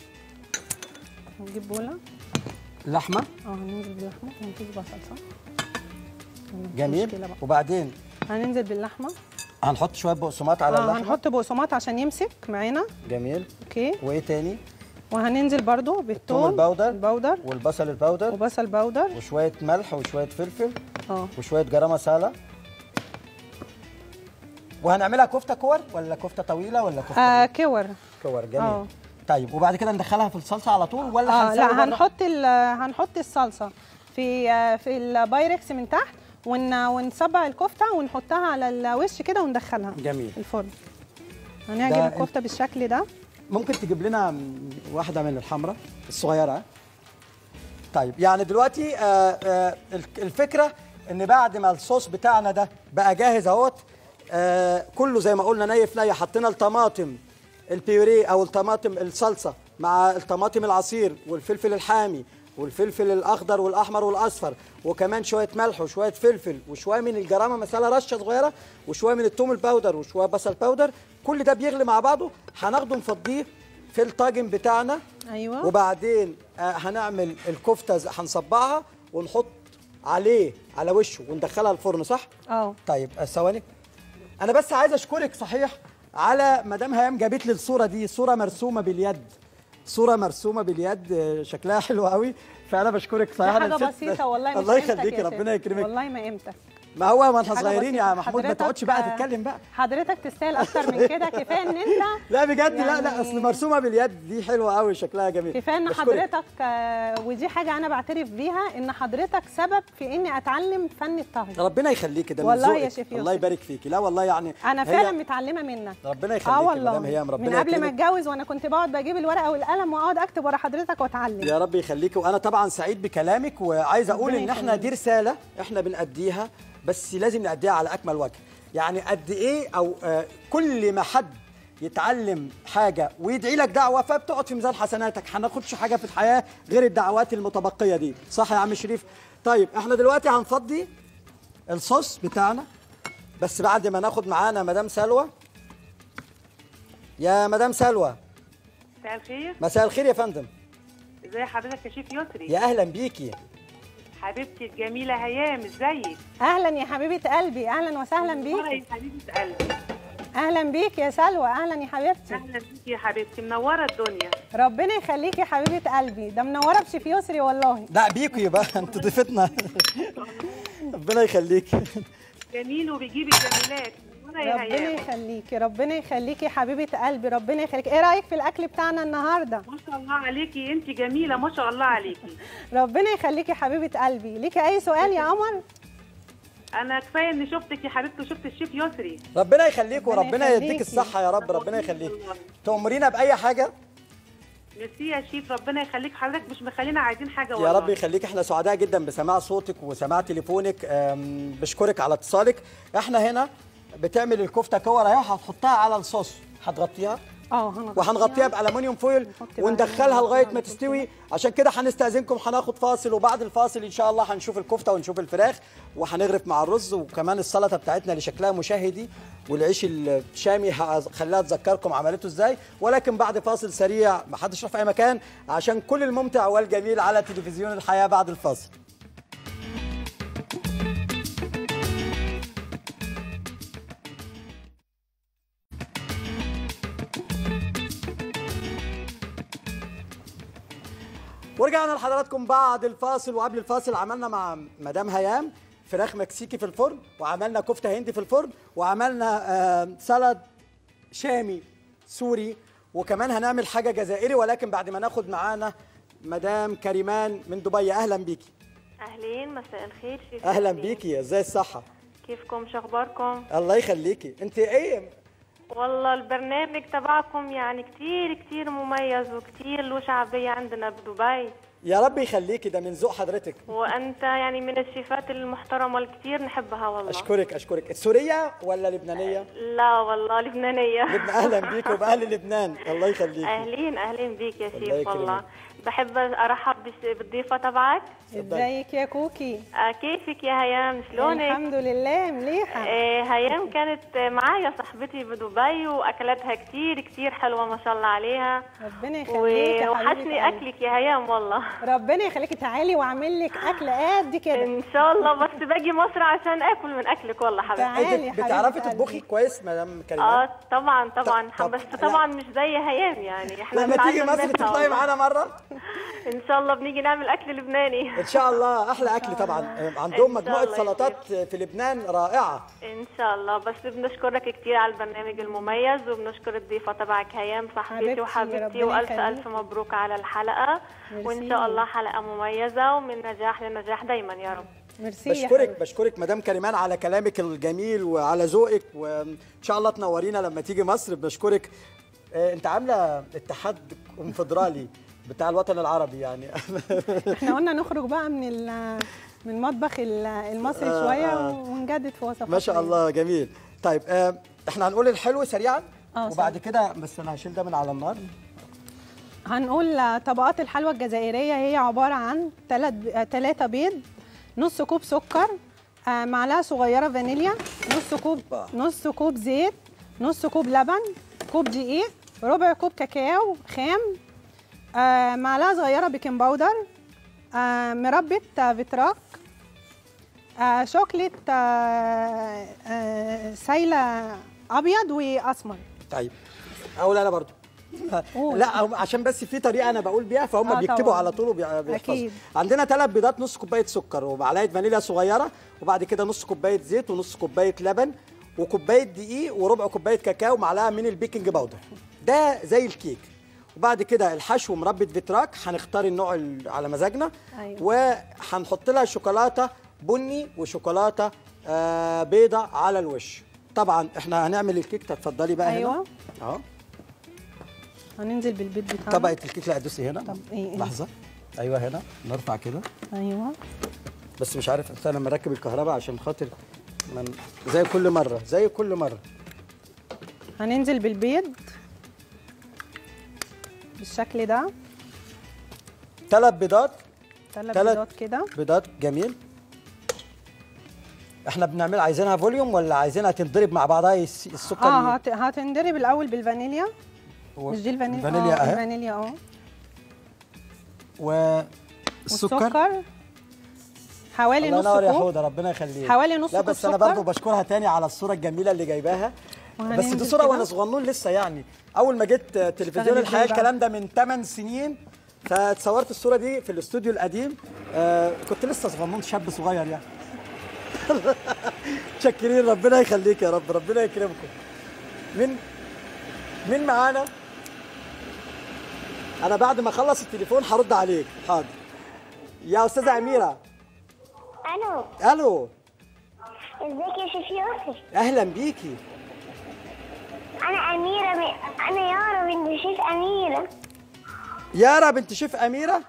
نجيب بوله لحمه اه هننزل باللحمه ونجيب بصل صح مفيش جميل مشكلة بقى. وبعدين هننزل باللحمه هنحط شويه بقسماط على اه اللحمه هنحط بقسماط عشان يمسك معانا جميل اوكي وايه تاني وهننزل برضو الثوم بالثوم الباودر الباودر والبصل الباودر وبصل باودر وشويه ملح وشويه فلفل اه وشويه جرام مسالة وهنعملها كفته كور ولا كفته طويله ولا كفته آه آه. كور كور جميل آه. طيب وبعد كده ندخلها في الصلصه على طول ولا اه هنسوي لا بره؟ هنحط ال- هنحط الصلصه في آه في البايركس من تحت ون ونصبع الكفته ونحطها على الوش كده وندخلها جميل الفرن هنعجن ده الكفته بالشكل ده ممكن تجيب لنا م- واحده من الحمراء الصغيره طيب يعني دلوقتي آه آه الك- الفكره ان بعد ما الصوص بتاعنا ده بقى جاهز اهوت آه كله زي ما قلنا ني في ني حطينا الطماطم البيوريه او الطماطم الصلصه مع الطماطم العصير والفلفل الحامي والفلفل الاخضر والاحمر والاصفر وكمان شويه ملح وشويه فلفل وشويه من الجرامه مساله رشه صغيره وشويه من الثوم الباودر وشويه بصل باودر كل ده بيغلي مع بعضه هناخده نفضيه في الطاجن بتاعنا ايوه وبعدين آه، هنعمل الكفته ز- هنصبعها ونحط عليه على وشه وندخلها الفرن صح؟ اه طيب آه، ثواني انا بس عايز اشكرك صحيح على مدام هيام جابت لي الصوره دي صوره مرسومه باليد صوره مرسومه باليد آه، شكلها حلو قوي فانا بشكرك دي صحيح أنا حاجه نسيت- بسيطه والله مش الله قيمتك يخليكي يا ربنا شيخ. يكرمك والله ما قيمتك ما هو ما احنا حاجة صغيرين يا بسيطة. محمود ما حضرتك، تقعدش بقى آه، تتكلم بقى حضرتك تستاهل اكتر من كده كفايه ان انت لا بجد لا لا يعني- اصل مرسومه باليد دي حلوه قوي شكلها جميل كفايه ان بشكرك. حضرتك آه، ودي حاجه انا بعترف بيها ان حضرتك سبب في اني اتعلم فن الطهي ربنا يخليكي ده من والله يا ذوقك. شيف الله يوسف. يبارك فيكي لا والله يعني انا هي- فعلا متعلمه منك ربنا اه يخليكي والله مدام هيام ربنا من قبل ما يكرمك. اتجوز وانا كنت بقعد بجيب الورقه والقلم واقعد اكتب ورا حضرتك واتعلم يا رب يخليكي وانا طبعا سعيد بكلامك وعايز اقول ربنا ان احنا يخليك. دي رساله احنا بنأديها بس لازم نأديها على اكمل وجه يعني قد ايه او آه كل ما حد يتعلم حاجه ويدعي لك دعوه فبتقعد في ميزان حسناتك هناخدش حاجه في الحياه غير الدعوات المتبقيه دي صح يا عم شريف طيب احنا دلوقتي هنفضي الصوص بتاعنا بس بعد ما ناخد معانا مدام سلوى يا مدام سلوى مساء الخير مساء الخير يا فندم ازي حضرتك يا شيف يسري يا اهلا بيكي حبيبتي الجميله هيام ازيك اهلا يا حبيبه قلبي اهلا وسهلا مرة بيك يا حبيبه قلبي اهلا بيك يا سلوى اهلا يا حبيبتي اهلا بيكي يا حبيبتي منوره الدنيا ربنا يخليكي يا حبيبه قلبي ده منوره بشيف يسري والله لا بيكوا يبقى انت ضيفتنا ربنا يخليك جميل وبيجيب الجميلات منوره يا ربنا هيام يخليكي ربنا يخليكي يا حبيبه قلبي ربنا يخليكي ايه رايك في الاكل بتاعنا النهارده ما شاء الله عليكي انت جميله ما شاء الله عليكي ربنا يخليكي يا حبيبه قلبي ليكي اي سؤال يا قمر انا كفايه اني شفتك يا حبيبتي وشفت الشيف يسري ربنا يخليك ربنا وربنا يديك يخليكي. الصحه يا رب ربنا يخليك تأمرينا باي حاجه ميرسي يا شيف ربنا يخليك حضرتك مش مخلينا عايزين حاجه يا والله رب يخليك احنا سعداء جدا بسماع صوتك وسماع تليفونك أم، بشكرك على اتصالك احنا هنا بتعمل الكفته كور اهي هتحطها على الصوص هتغطيها اه هنغطيها. وهنغطيها بالومنيوم فويل نحط بقى وندخلها عليها لغايه ما على تستوي عشان كده هنستاذنكم هناخد فاصل وبعد الفاصل ان شاء الله هنشوف الكفته ونشوف الفراخ وهنغرف مع الرز وكمان السلطه بتاعتنا اللي شكلها مشاهدي والعيش الشامي هخليها تذكركم عملته ازاي ولكن بعد فاصل سريع ما حدش يروح في اي مكان عشان كل الممتع والجميل على تلفزيون الحياه بعد الفاصل ورجعنا لحضراتكم بعد الفاصل وقبل الفاصل عملنا مع مدام هيام فراخ مكسيكي في الفرن وعملنا كفته هندي في الفرن وعملنا آه، سلد شامي سوري وكمان هنعمل حاجه جزائري ولكن بعد ما ناخد معانا مدام كريمان من دبي اهلا بيكي اهلين مساء الخير شيف اهلا ياسمين. بيكي ازاي الصحه كيفكم شو اخباركم الله يخليكي انت ايه والله البرنامج تبعكم يعني كتير كتير مميز وكتير له شعبية عندنا بدبي يا رب يخليكي ده من ذوق حضرتك وانت يعني من الشيفات المحترمة اللي كتير نحبها والله اشكرك اشكرك سوريه ولا لبنانيه لا والله لبنانية لبنان اهلا بيكي وباهل لبنان الله يخليكي اهلين اهلين بيك يا الله شيف يكرمك. والله بحب ارحب بس- بالضيفة تبعك ازيك يا كوكي آه، كيفك يا هيام شلونك الحمد لله مليحه آه، هيام كانت معايا صاحبتي بدبي واكلاتها كتير كتير حلوه ما شاء الله عليها ربنا يخليك يا ووحشني حبيبة قلبي. اكلك يا هيام والله ربنا يخليكي تعالي واعمل لك اكل قد كده ان شاء الله بس باجي مصر عشان اكل من اكلك والله حبيبتي تعالي انت يا حبيبة بتعرفي قلبي. تطبخي كويس مدام كريمان اه طبعا طبعا طب- بس لا. طبعا مش زي هيام يعني احنا لما تيجي بنتعلم مصر منها تطلعي والله. معانا مره ان شاء الله بنيجي نعمل اكل لبناني ان شاء الله احلى اكل طبعا عندهم إن شاء مجموعه الله يا سلطات في لبنان رائعه ان شاء الله بس بنشكرك كتير على البرنامج المميز وبنشكر الضيفه تبعك هيام حبيبتي، صاحبتي وحبيبتي ربنا والف يخليك. الف مبروك على الحلقه وان ميرسي. شاء الله حلقه مميزه ومن نجاح لنجاح دايما يا رب ميرسي يا بشكرك حبيبتي. بشكرك مدام كريمان على كلامك الجميل وعلى ذوقك وان شاء الله تنورينا لما تيجي مصر بنشكرك آه، انت عامله اتحاد كونفدرالي بتاع الوطن العربي يعني احنا قلنا نخرج بقى من ال- من المطبخ ال- المصري آه، شويه آه. ونجدد في وصفات ما شاء الله جميل طيب آه، احنا هنقول الحلو سريعا آه، وبعد كده بس انا هشيل ده من على النار هنقول طبقات الحلوى الجزائرية هي عبارة عن ثلاثة بيض نص كوب سكر آه، معلقة صغيرة فانيليا نص كوب نص كوب زيت نص كوب لبن كوب دقيق ربع كوب كاكاو خام آه، معلقة صغيرة بيكنج باودر آه، مربى آه، فيتراك آه، شوكليت آه، آه، سايلة أبيض وأسمر طيب اقول انا برضو قول. لا هم- عشان بس في طريقه انا بقول بيها فهم آه، بيكتبوا طبعاً. على طول وبيحفظوا أكيد. عندنا ثلاث بيضات نص كوبايه سكر ومعلقه فانيليا صغيره وبعد كده نص كوبايه زيت ونص كوبايه لبن وكوبايه دقيق وربع كوبايه كاكاو ومعلقه من البيكنج باودر ده زي الكيك وبعد كده الحشو مربى فيتراك هنختار النوع ال- على مزاجنا أيوة. وهنحط لها شوكولاته بني وشوكولاته آه بيضه على الوش طبعا احنا هنعمل الكيك تتفضلي بقى أيوة. هنا اهو هننزل بالبيض بتاعنا طبقه الكيك لا ادوسي هنا طب إيه- إيه؟ لحظه ايوه هنا نرفع كده أيوه بس مش عارف أصل انا مركب الكهرباء عشان خاطر من زي كل مره زي كل مره هننزل بالبيض بالشكل ده ثلاث بيضات ثلاث تلات- بيضات كده بيضات جميل احنا بنعمل عايزينها فوليوم ولا عايزينها تنضرب مع بعضها يس- السكر اه ي- هت... هتندرب الاول بالفانيليا و- مش دي الفانيليا الفانيليا اه اهي الفانيليا اه والسكر والسكر حوالي الله نص ينور يا كوب حوده ربنا يخليك حوالي نص لا كوب بس انا سكر. برضه بشكرها تاني على الصوره الجميله اللي جايباها بس دي وهننزل صوره كده. وانا صغنون لسه يعني اول ما جيت تلفزيون ازاي الحياه بقى؟ الكلام ده من 8 سنين فاتصورت الصوره دي في الاستوديو القديم آه كنت لسه صغنون شاب صغير يعني متشكرين ربنا يخليك يا رب ربنا يكرمكم مين مين معانا انا بعد ما اخلص التليفون هرد عليك حاضر يا استاذه اميره الو الو ازيك يا شيف يوسف اهلا بيكي انا اميره من... انا يارا بنت شيف اميره يارا بنت شيف اميره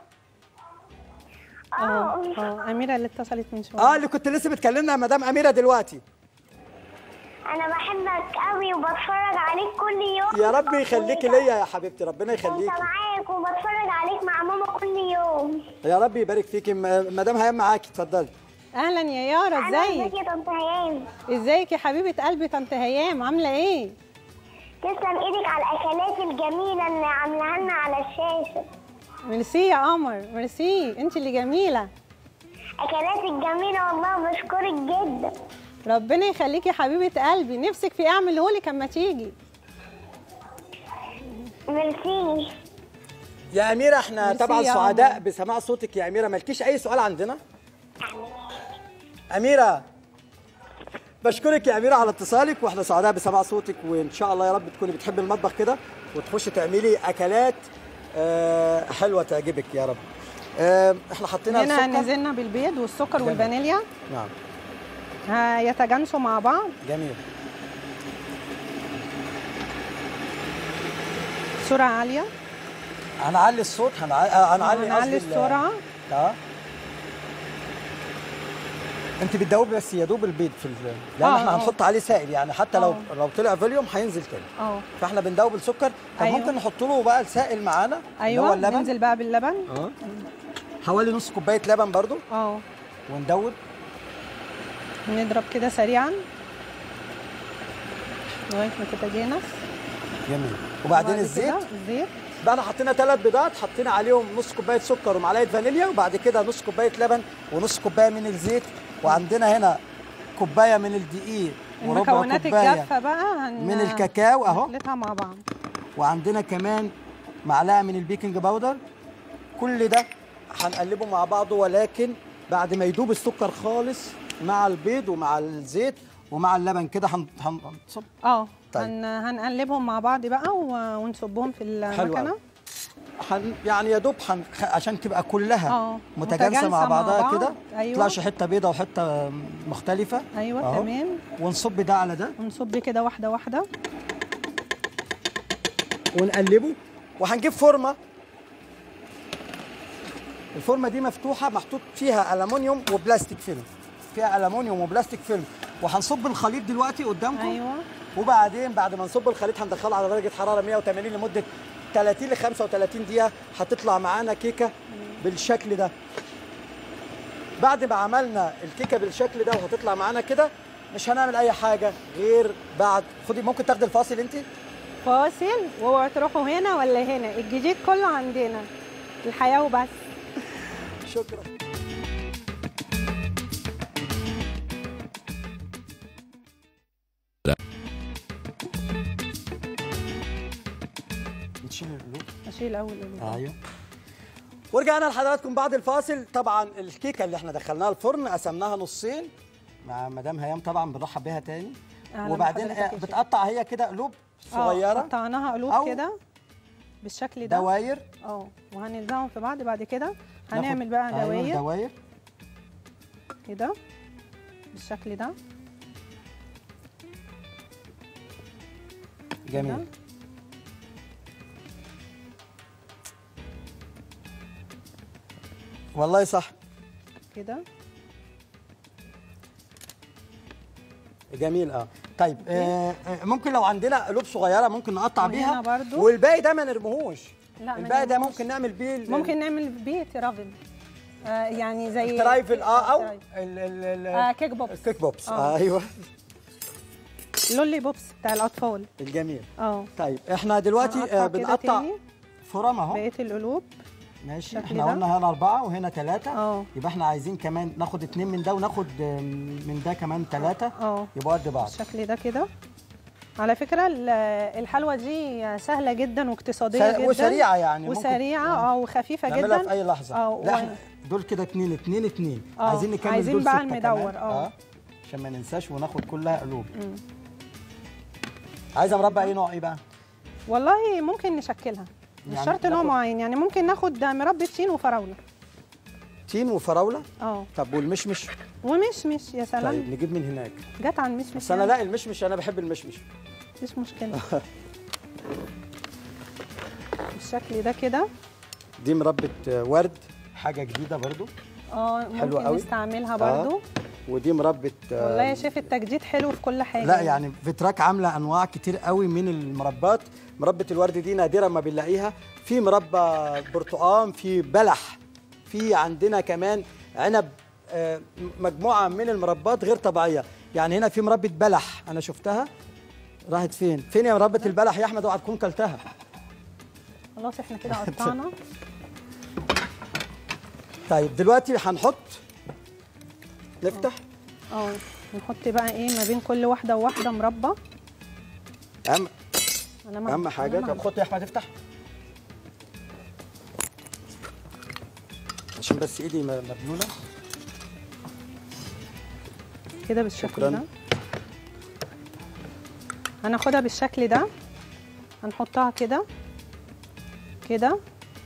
اه اه اميره اللي اتصلت من شويه اه اللي كنت لسه بتكلمنا مدام اميره دلوقتي انا بحبك قوي وبتفرج عليك كل يوم يا رب يخليكي ليا يا حبيبتي ربنا وانت يخليكي معاك وبتفرج عليك مع ماما كل يوم يا رب يبارك فيكي م- مدام هيام معاكي اتفضلي اهلا يا يارا انا ازيك ازيك يا طنط هيام ازيك يا حبيبه قلبي طنط هيام عامله ايه تسلم ايدك على الاكلات الجميله اللي عاملاها لنا على الشاشه ميرسي يا قمر ميرسي انت اللي جميله اكلات الجميله والله بشكرك جدا ربنا يخليكي يا حبيبه قلبي نفسك في ايه اعمله لك اما تيجي ميرسي يا اميره احنا ميرسي طبعا يا سعداء قمر. بسماع صوتك يا اميره مالكيش اي سؤال عندنا اميره بشكرك يا اميره على اتصالك واحنا سعداء بسماع صوتك وان شاء الله يا رب تكوني بتحبي المطبخ كده وتخشي تعملي اكلات آه، حلوه تعجبك يا رب آه، احنا حطينا هنا السكر نزلنا بالبيض والسكر جميل. والفانيليا نعم هيتجانسوا مع بعض جميل سرعه عاليه هنعلي الصوت هنع... آه، هنعلي هنعلي قصدي ال- السرعه اه انت بتدوبي بس يا دوب البيض في ال... لان آه، احنا آه. هنحط عليه سائل يعني حتى لو آه. لو طلع فوليوم هينزل تاني اه فاحنا بندوب السكر طب أيوة. ممكن نحط له بقى السائل معانا اللي هو ايوه اللبن ننزل بقى باللبن اه حوالي نص كوبايه لبن برضو اه وندوب نضرب كده سريعا لغايه ما تتجانس جميل وبعدين وبعد الزيت كده الزيت بقى احنا حطينا ثلاث بيضات حطينا عليهم نص كوبايه سكر ومعلقه فانيليا وبعد كده نص كوبايه لبن ونص كوبايه من الزيت وعندنا هنا كوبايه من الدقيق وربع المكونات كوبايه الجافه بقى هن... من الكاكاو اهو نخلطها مع بعض وعندنا كمان معلقه من البيكنج باودر كل ده هنقلبه مع بعضه ولكن بعد ما يدوب السكر خالص مع البيض ومع الزيت ومع اللبن كده هن- هن- هنصب اه طيب. هن... هنقلبهم مع بعض بقى و... ونصبهم في حلو المكنه أوي. هن يعني يا دوب هن... عشان تبقى كلها آه، متجانسه متجانسة مع مع بعضها بعض. كده أيوة. تطلعش حته بيضه وحته مختلفه ايوه أهو. تمام ونصب ده على ده ونصب كده واحده واحده ونقلبه وهنجيب فورمه الفورمه دي مفتوحه محطوط فيها الومنيوم وبلاستيك فيلم فيها الومنيوم وبلاستيك فيلم وهنصب الخليط دلوقتي قدامكم ايوه وبعدين بعد ما نصب الخليط هندخله على درجه حراره 180 لمده 30 ل 35 دقيقه هتطلع معانا كيكه بالشكل ده بعد ما عملنا الكيكه بالشكل ده وهتطلع معانا كده مش هنعمل اي حاجه غير بعد خدي ممكن تاخدي الفاصل انت فاصل واوعوا تروحوا هنا ولا هنا الجديد كله عندنا الحياه وبس شكرا نشيل القلوب اشيل اول قلوب. ايوه ورجعنا لحضراتكم بعد الفاصل طبعا الكيكه اللي احنا دخلناها الفرن قسمناها نصين مع مدام هيام طبعا بنرحب بيها تاني أهلا وبعدين بحضرتك يا آه، شيخ. بتقطع هي كده قلوب آه، صغيره قطعناها قلوب أو كده بالشكل ده دواير اه وهنلزقهم في بعض بعد كده ناخد- هنعمل بقى أيوة، دواير دواير كده بالشكل ده جميل كده. والله صح كده جميل اه طيب آه آه، ممكن لو عندنا قلوب صغيره ممكن نقطع وهنا بيها برضو. والباقي ده ما نرميهوش لا ما الباقي ده نرموش. ممكن نعمل بيه ال- ممكن نعمل بيه ترافل آه يعني زي الترايفل اه او ترايفل. ال ال ال آه كيك بوبس الكيك بوبس آه. آه. ايوه لولي بوبس بتاع الاطفال الجميل اه طيب احنا دلوقتي هنقطع آه كده بنقطع تاني. فرم اهو بقيه القلوب ماشي الشكل احنا ده. قلنا هنا اربعه وهنا ثلاثه اه. يبقى احنا عايزين كمان ناخد اتنين من ده وناخد آم، من ده كمان ثلاثه اه يبقوا قد بعض بالشكل ده كده على فكره ال- الحلوه دي سهله جدا واقتصاديه سريع- جدا وسريعه يعني ممكن وسريعه اه وخفيفه نعملها جدا في اي لحظه اه لا و- احنا دول كده اتنين اتنين اتنين اه، عايزين نكمل عايزين دول بقى ستة المدور، كمان. اه. عشان ما ننساش وناخد كلها قلوب مم. عايزه مربى ايه نوع ايه بقى والله ممكن نشكلها مش يعني شرط نوع ناخد- معين يعني ممكن ناخد مربى تين وفراوله تين وفراوله اه طب والمشمش ومشمش يا سلام طيب نجيب من هناك جت على المشمش بس انا يعني. لا المشمش انا بحب المشمش مفيش مشكله بالشكل ده كده دي مربة آه، ورد حاجه جديده برضو اه حلوة ممكن قوي. نستعملها آه. برضو ودي مربة آه، والله يا شيف التجديد حلو في كل حاجه لا يعني فيتراك عامله انواع كتير قوي من المربات مربى الورد دي نادره ما بنلاقيها في مربى برتقال في بلح في عندنا كمان عنب آه، مجموعه من المربات غير طبيعيه يعني هنا في مربى بلح انا شفتها راحت فين فين يا مربى البلح يا احمد اوعى تكون كلتها خلاص احنا كده قطعنا طيب دلوقتي هنحط نفتح اه نحط بقى ايه ما بين كل واحده وواحده مربى اهم انا ما اهم حاجه أنا ما- طب خد يا احمد افتح عشان بس ايدي م- مبلوله كده بالشكل شكراً. ده هناخدها بالشكل ده هنحطها كده كده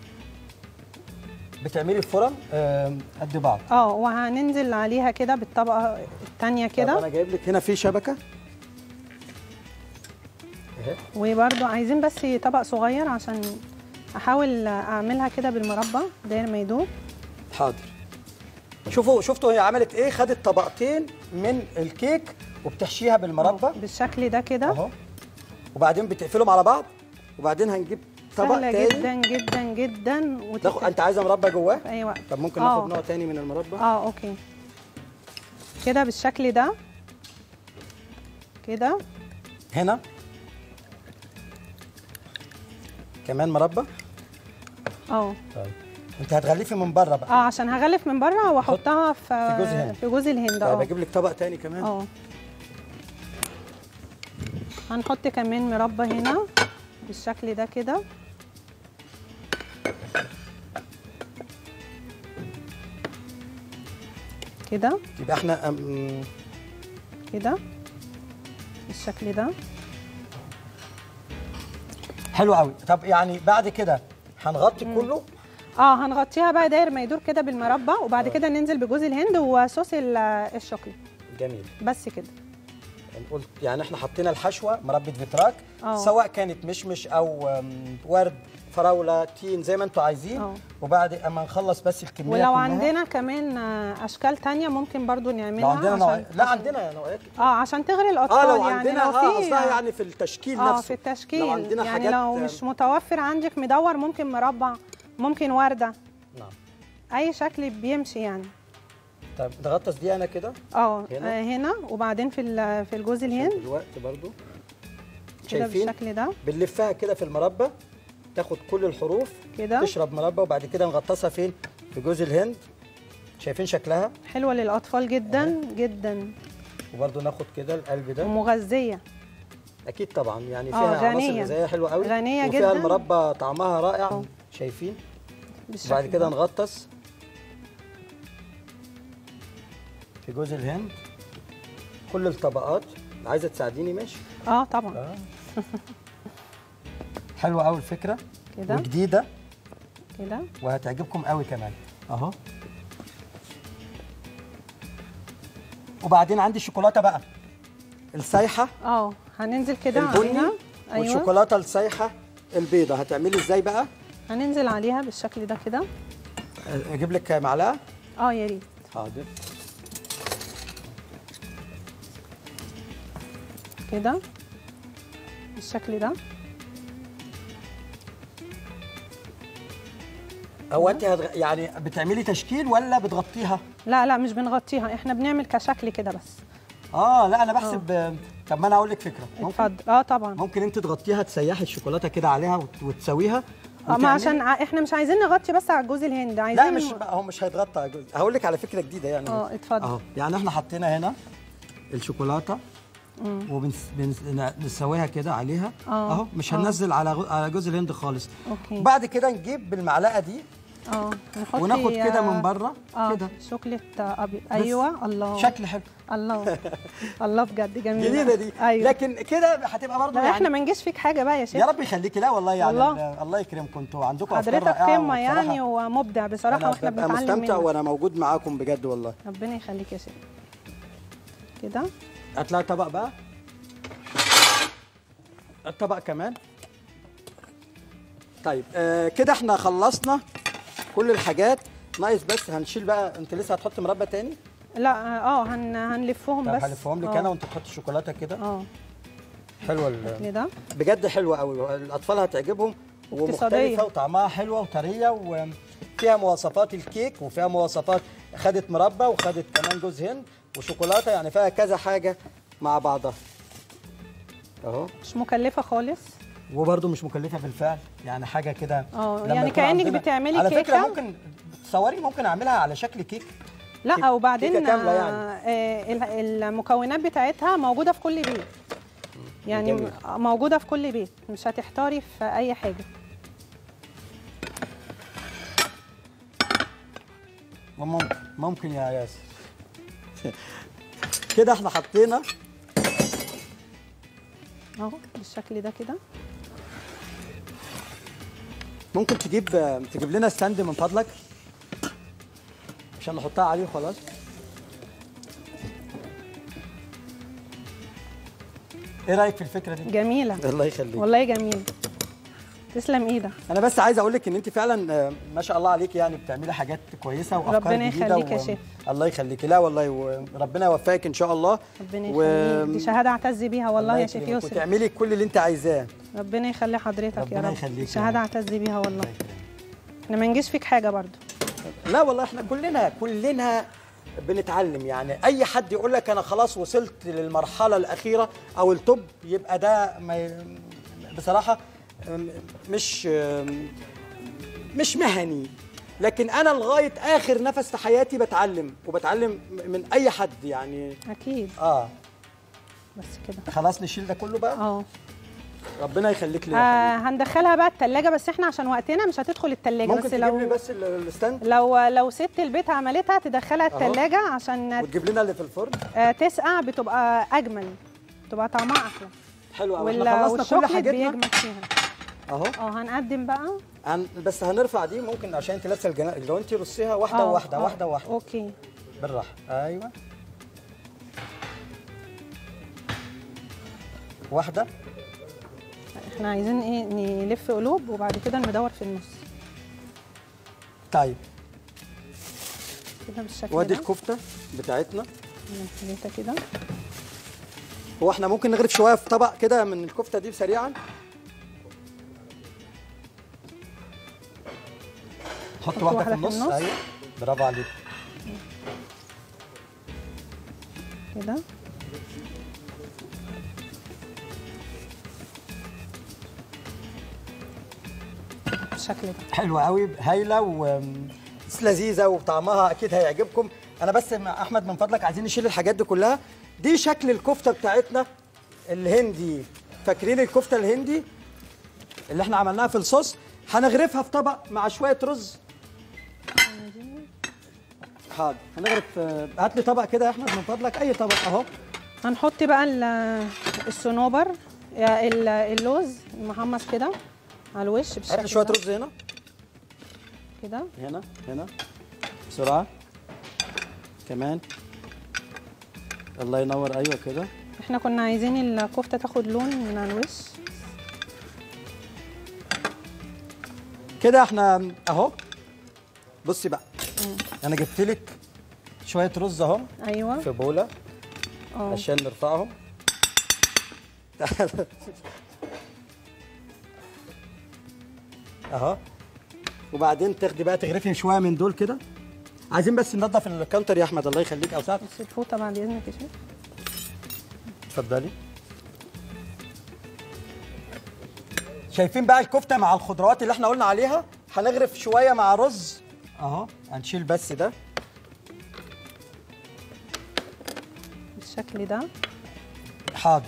بتعملي الفرن آم، قد بعض اه وهننزل عليها كده بالطبقه التانية طب انا كده جايب لك هنا في شبكه اهي وبرده عايزين بس طبق صغير عشان احاول اعملها كده بالمربى داير ما يدوب حاضر شوفوا شفتوا هي عملت ايه خدت طبقتين من الكيك وبتحشيها بالمربى بالشكل ده كده اهو وبعدين بتقفلهم على بعض وبعدين هنجيب طبق سهله تاني جدا جدا جدا تاخد انت عايزه مربى جواه في اي وقت طب ممكن آه. ناخد نوع تاني من المربى اه اوكي كده بالشكل ده كده هنا كمان مربى اه طيب انت هتغلفي من بره بقى اه عشان هغلف من بره واحطها في في جوز الهند. في جوز الهند طيب اه اجيب لك طبق تاني كمان اه هنحط كمان مربى هنا بالشكل ده كده كده يبقى احنا أم، كده بالشكل ده حلو قوي طب يعني بعد كده هنغطي كله اه هنغطيها بقى داير ما يدور كده بالمربى وبعد كده ننزل بجوز الهند وصوص ال- الشوكليت جميل بس كده قلت يعني احنا حطينا الحشوه مربى فيتراك آه. سواء كانت مشمش او أم، ورد فراوله تين زي ما انتوا عايزين آه. وبعد اما نخلص بس الكميه ولو كلها. عندنا كمان آه، اشكال تانية ممكن برضو نعملها لو عندنا نوع... عشان لا عندنا نوعيات كتير. اه عشان تغري الاطفال اه لو يعني عندنا لو اه في اصلها يعني في التشكيل اه نفسه في التشكيل لو عندنا يعني حاجات لو مش متوفر عندك مدور ممكن مربع ممكن ورده نعم اي شكل بيمشي يعني طيب نغطس دي انا كده اه هنا؟ آه، هنا وبعدين في ال- في الجوز الهند دلوقتي برضو كده شايفين بالشكل ده بنلفها كده في المربى تاخد كل الحروف كده تشرب مربى وبعد كده نغطسها فين في جوز الهند شايفين شكلها حلوه للاطفال جدا جدا وبرضو ناخد كده القلب ده ومغذيه اكيد طبعا يعني آه، فيها عناصر غنية. غذائيه حلوه قوي غنية وفيها جداً. المربى طعمها رائع آه. شايفين بالشكل وبعد كده ده. نغطس في جوز الهند كل الطبقات عايزه تساعديني ماشي اه طبعا اه حلوه قوي الفكره كده وجديده كده وهتعجبكم قوي كمان اهو وبعدين عندي الشوكولاته بقى السايحه اه هننزل كده البني عليها ايوه والشوكولاته السايحه البيضه هتعملي ازاي بقى هننزل عليها بالشكل ده كده اجيب لك معلقه اه يا ريت حاضر كده بالشكل ده هو انت هتغ... يعني بتعملي تشكيل ولا بتغطيها لا لا مش بنغطيها احنا بنعمل كشكل كده بس اه لا انا بحسب طب ما انا اقول لك فكره ممكن اتفضل اه طبعا ممكن انت تغطيها تسيحي الشوكولاته كده عليها وت... وتسويها اه ما وتعملي- عشان ع- احنا مش عايزين نغطي بس على جوز الهند عايزين لا مش هو مش هيتغطى على جزء هقول لك على فكره جديده يعني اه اتفضل اهو يعني احنا حطينا هنا الشوكولاته وبنسويها كده عليها آه، اهو مش آه. هننزل على غ- على جوز الهند خالص اوكي بعد كده نجيب بالمعلقه دي اه نحط وناخد كده من بره اه كده شوكليت ابيض ايوه الله شكل حلو الله الله بجد جميل جديده دي ايوه لكن كده هتبقى برضه لا يعني احنا ما نجيش فيك حاجه بقى يا شيخ يا رب يخليكي لا والله يعني والله. الله, الله يكرمكم انتوا عندكم افكار حضرتك رائعة قمه يعني وبصراحة ومبدع بصراحه انا واحنا ببقى بنتعلم مستمتع منك وانا موجود معاكم بجد والله ربنا يخليك يا شيخ كده هتلاقي طبق بقى الطبق كمان طيب آه كده احنا خلصنا كل الحاجات ناقص بس هنشيل بقى انت لسه هتحط مربى تاني لا اه هن هنلفهم طب بس هلفهم لك آه. انا وانت تحط الشوكولاته كده اه حلوه ال- كده بجد حلوه قوي الاطفال هتعجبهم اقتصادية. ومختلفه وطعمها حلوه وطريه وفيها مواصفات الكيك وفيها مواصفات خدت مربى وخدت كمان جوز هند وشوكولاته يعني فيها كذا حاجه مع بعضها اهو مش مكلفه خالص وبرده مش مكلفه بالفعل يعني حاجه كده اه لما يعني يكون كأنك عندنا- بتعملي على فكره كيكة. ممكن تصوري ممكن اعملها على شكل كيك لا كيكة وبعدين كاملة يعني. آه ال- المكونات بتاعتها موجوده في كل بيت يعني جميل. م- موجوده في كل بيت مش هتحتاري في اي حاجه وممكن ممكن يا ياسر كده احنا حطينا اهو بالشكل ده كده ممكن تجيب تجيب لنا ستاند من فضلك عشان نحطها عليه وخلاص ايه رايك في الفكره دي جميله الله يخليك والله جميل تسلم ايدك انا بس عايز اقول لك ان انت فعلا آه، ما شاء الله عليك يعني بتعملي حاجات كويسه وافكار ربنا جديده يخليك يا شيخ. الله يخليكي لا والله وربنا يوفقك ان شاء الله ربنا و- يخليك دي شهاده اعتز بيها والله الله يا شيخ يكرمك يوسف وتعملي كل اللي انت عايزاه ربنا يخلي حضرتك يا ربنا رب يخليك يا شهاده رب. اعتز بيها والله احنا ما نجيش فيك حاجه برضو لا والله احنا كلنا كلنا بنتعلم يعني اي حد يقول لك انا خلاص وصلت للمرحله الاخيره او التوب يبقى ده ما ي- بصراحه م- مش مش مهني لكن انا لغايه اخر نفس في حياتي بتعلم وبتعلم من اي حد يعني اكيد اه بس كده خلاص نشيل ده كله بقى اه ربنا يخليك لي يا حبيبي آه، هندخلها بقى التلاجة بس احنا عشان وقتنا مش هتدخل التلاجة ممكن بس تجيب لي لو بس ال- الستاند لو لو ست البيت عملتها تدخلها أهو. التلاجة عشان وتجيب لنا اللي في الفرن آه، تسقع بتبقى اجمل بتبقى طعمها احلى حلو قوي وال- احنا خلصنا كل والشوكليت حاجتنا بيجمد فيها اهو اه هنقدم بقى هن... بس هنرفع دي ممكن عشان انت لابسه الجنا... لو انت رصيها واحده آه، واحده آه، واحده واحده اوكي بالراحه ايوه واحده احنا عايزين ايه نلف قلوب وبعد كده ندور في النص طيب كده بالشكل وادي ده الكفته بتاعتنا ثلاثة كده هو احنا ممكن نغرف شويه في طبق كده من الكفته دي سريعا حط حط واحده واحدة في في النص النص. ايوه برافو عليك كده بالشكل ده حلوه قوي هايله و لذيذه وطعمها اكيد هيعجبكم انا بس مع احمد من فضلك عايزين نشيل الحاجات دي كلها دي شكل الكفته بتاعتنا الهندي فاكرين الكفته الهندي اللي احنا عملناها في الصوص هنغرفها في طبق مع شويه رز حاضر هنغرف آه، هات لي طبق كده يا احمد من فضلك اي طبق اهو هنحط بقى ال- الصنوبر يا ال- اللوز المحمص كده على الوش هات بالشكل لي شويه ده رز هنا كده هنا هنا بسرعه كمان الله ينور ايوه كده احنا كنا عايزين الكفته تاخد لون من على الوش كده احنا اهو بصي بقى انا جبت لك شويه رز اهو ايوه في بوله اه عشان نرفعهم اهو وبعدين تاخدي بقى تغرفي شويه من دول كده عايزين بس ننضف الكاونتر يا احمد الله يخليك او سعد بس الفوطه بعد اذنك يا شيخ اتفضلي شايفين بقى الكفته مع الخضروات اللي احنا قلنا عليها هنغرف شويه مع رز اهو هنشيل بس ده بالشكل ده حاضر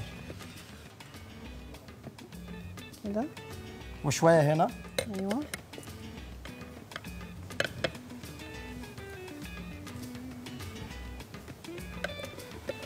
كده وشويه هنا ايوه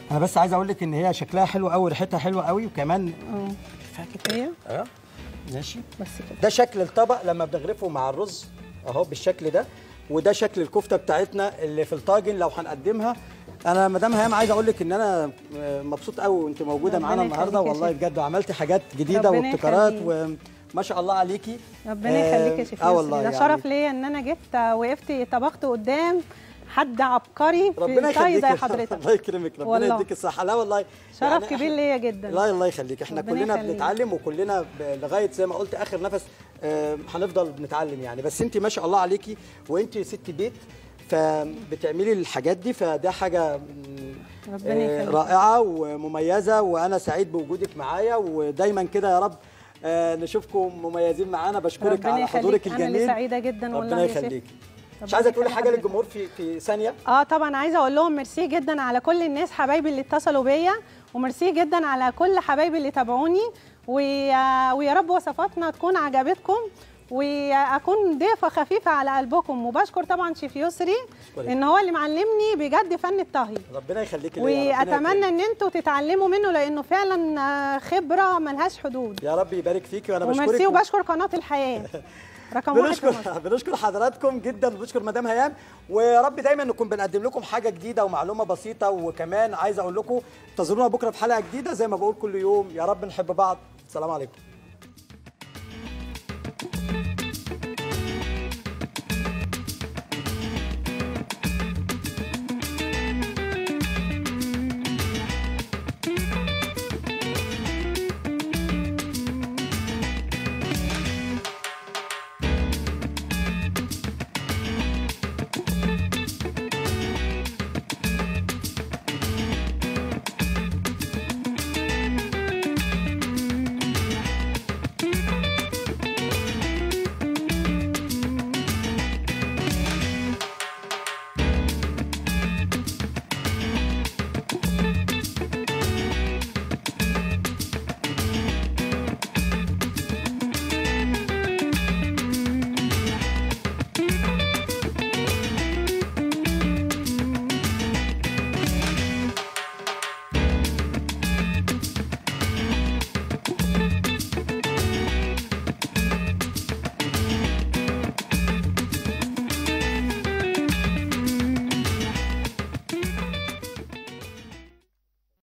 انا بس عايز اقول لك ان هي شكلها حلو قوي ريحتها حلوه قوي وكمان اه كفايه اه ماشي بس كده ده شكل الطبق لما بنغرفه مع الرز اهو بالشكل ده وده شكل الكفته بتاعتنا اللي في الطاجن لو هنقدمها انا مدام هيام عايز اقول لك ان انا مبسوط قوي وانت موجوده ربنا معانا النهارده يخليك يا والله شيخ. بجد وعملتي حاجات جديده ربنا وابتكارات يخليك. وما شاء الله عليكي ربنا آه، يخليك يا شيف اه يوسف والله ده يعني شرف ليا ان انا جيت وقفت طبخت قدام حد عبقري في ربنا الطهي يخليك زي حضرتك الله يكرمك ربنا والله. يديك الصحه لا والله شرف إحنا- كبير ليا جدا لا الله يخليك احنا ربنا كلنا يخليك. بنتعلم وكلنا ب- لغايه زي ما قلت اخر نفس آه، هنفضل بنتعلم يعني بس انت ما شاء الله عليكي وانت ست بيت فبتعملي الحاجات دي فده حاجه مم، ربنا آه، يخليك. رائعه ومميزه وانا سعيد بوجودك معايا ودايما كده يا رب آه، نشوفكم مميزين معانا بشكرك ربنا على حضورك يخليك. أنا اللي الجميل سعيدة جدا والله ربنا يا شيخ. يخليك مش ربنا عايزه تقولي يخلي حاجه حضرتك. للجمهور في في ثانيه اه طبعا عايزه اقول لهم ميرسي جدا على كل الناس حبايبي اللي اتصلوا بيا وميرسي جدا على كل حبايبي اللي تابعوني ويا ويا رب وصفاتنا تكون عجبتكم واكون ضيفه خفيفه على قلبكم وبشكر طبعا شيف يسري أشكرك. ان هو اللي معلمني بجد فن الطهي ربنا يخليك ليا، ربنا واتمنى يكرمك. ان انتوا تتعلموا منه لانه فعلا آه، خبره ملهاش حدود يا رب يبارك فيكي وانا وميرسي بشكرك وبشكر قناه الحياه رقم واحد في مصر. بنشكر بنشكر حضراتكم جدا وبنشكر مدام هيام ويا رب دايما نكون بنقدم لكم حاجه جديده ومعلومه بسيطه وكمان عايز اقول لكم انتظرونا بكره في حلقه جديده زي ما بقول كل يوم يا رب نحب بعض السلام عليكم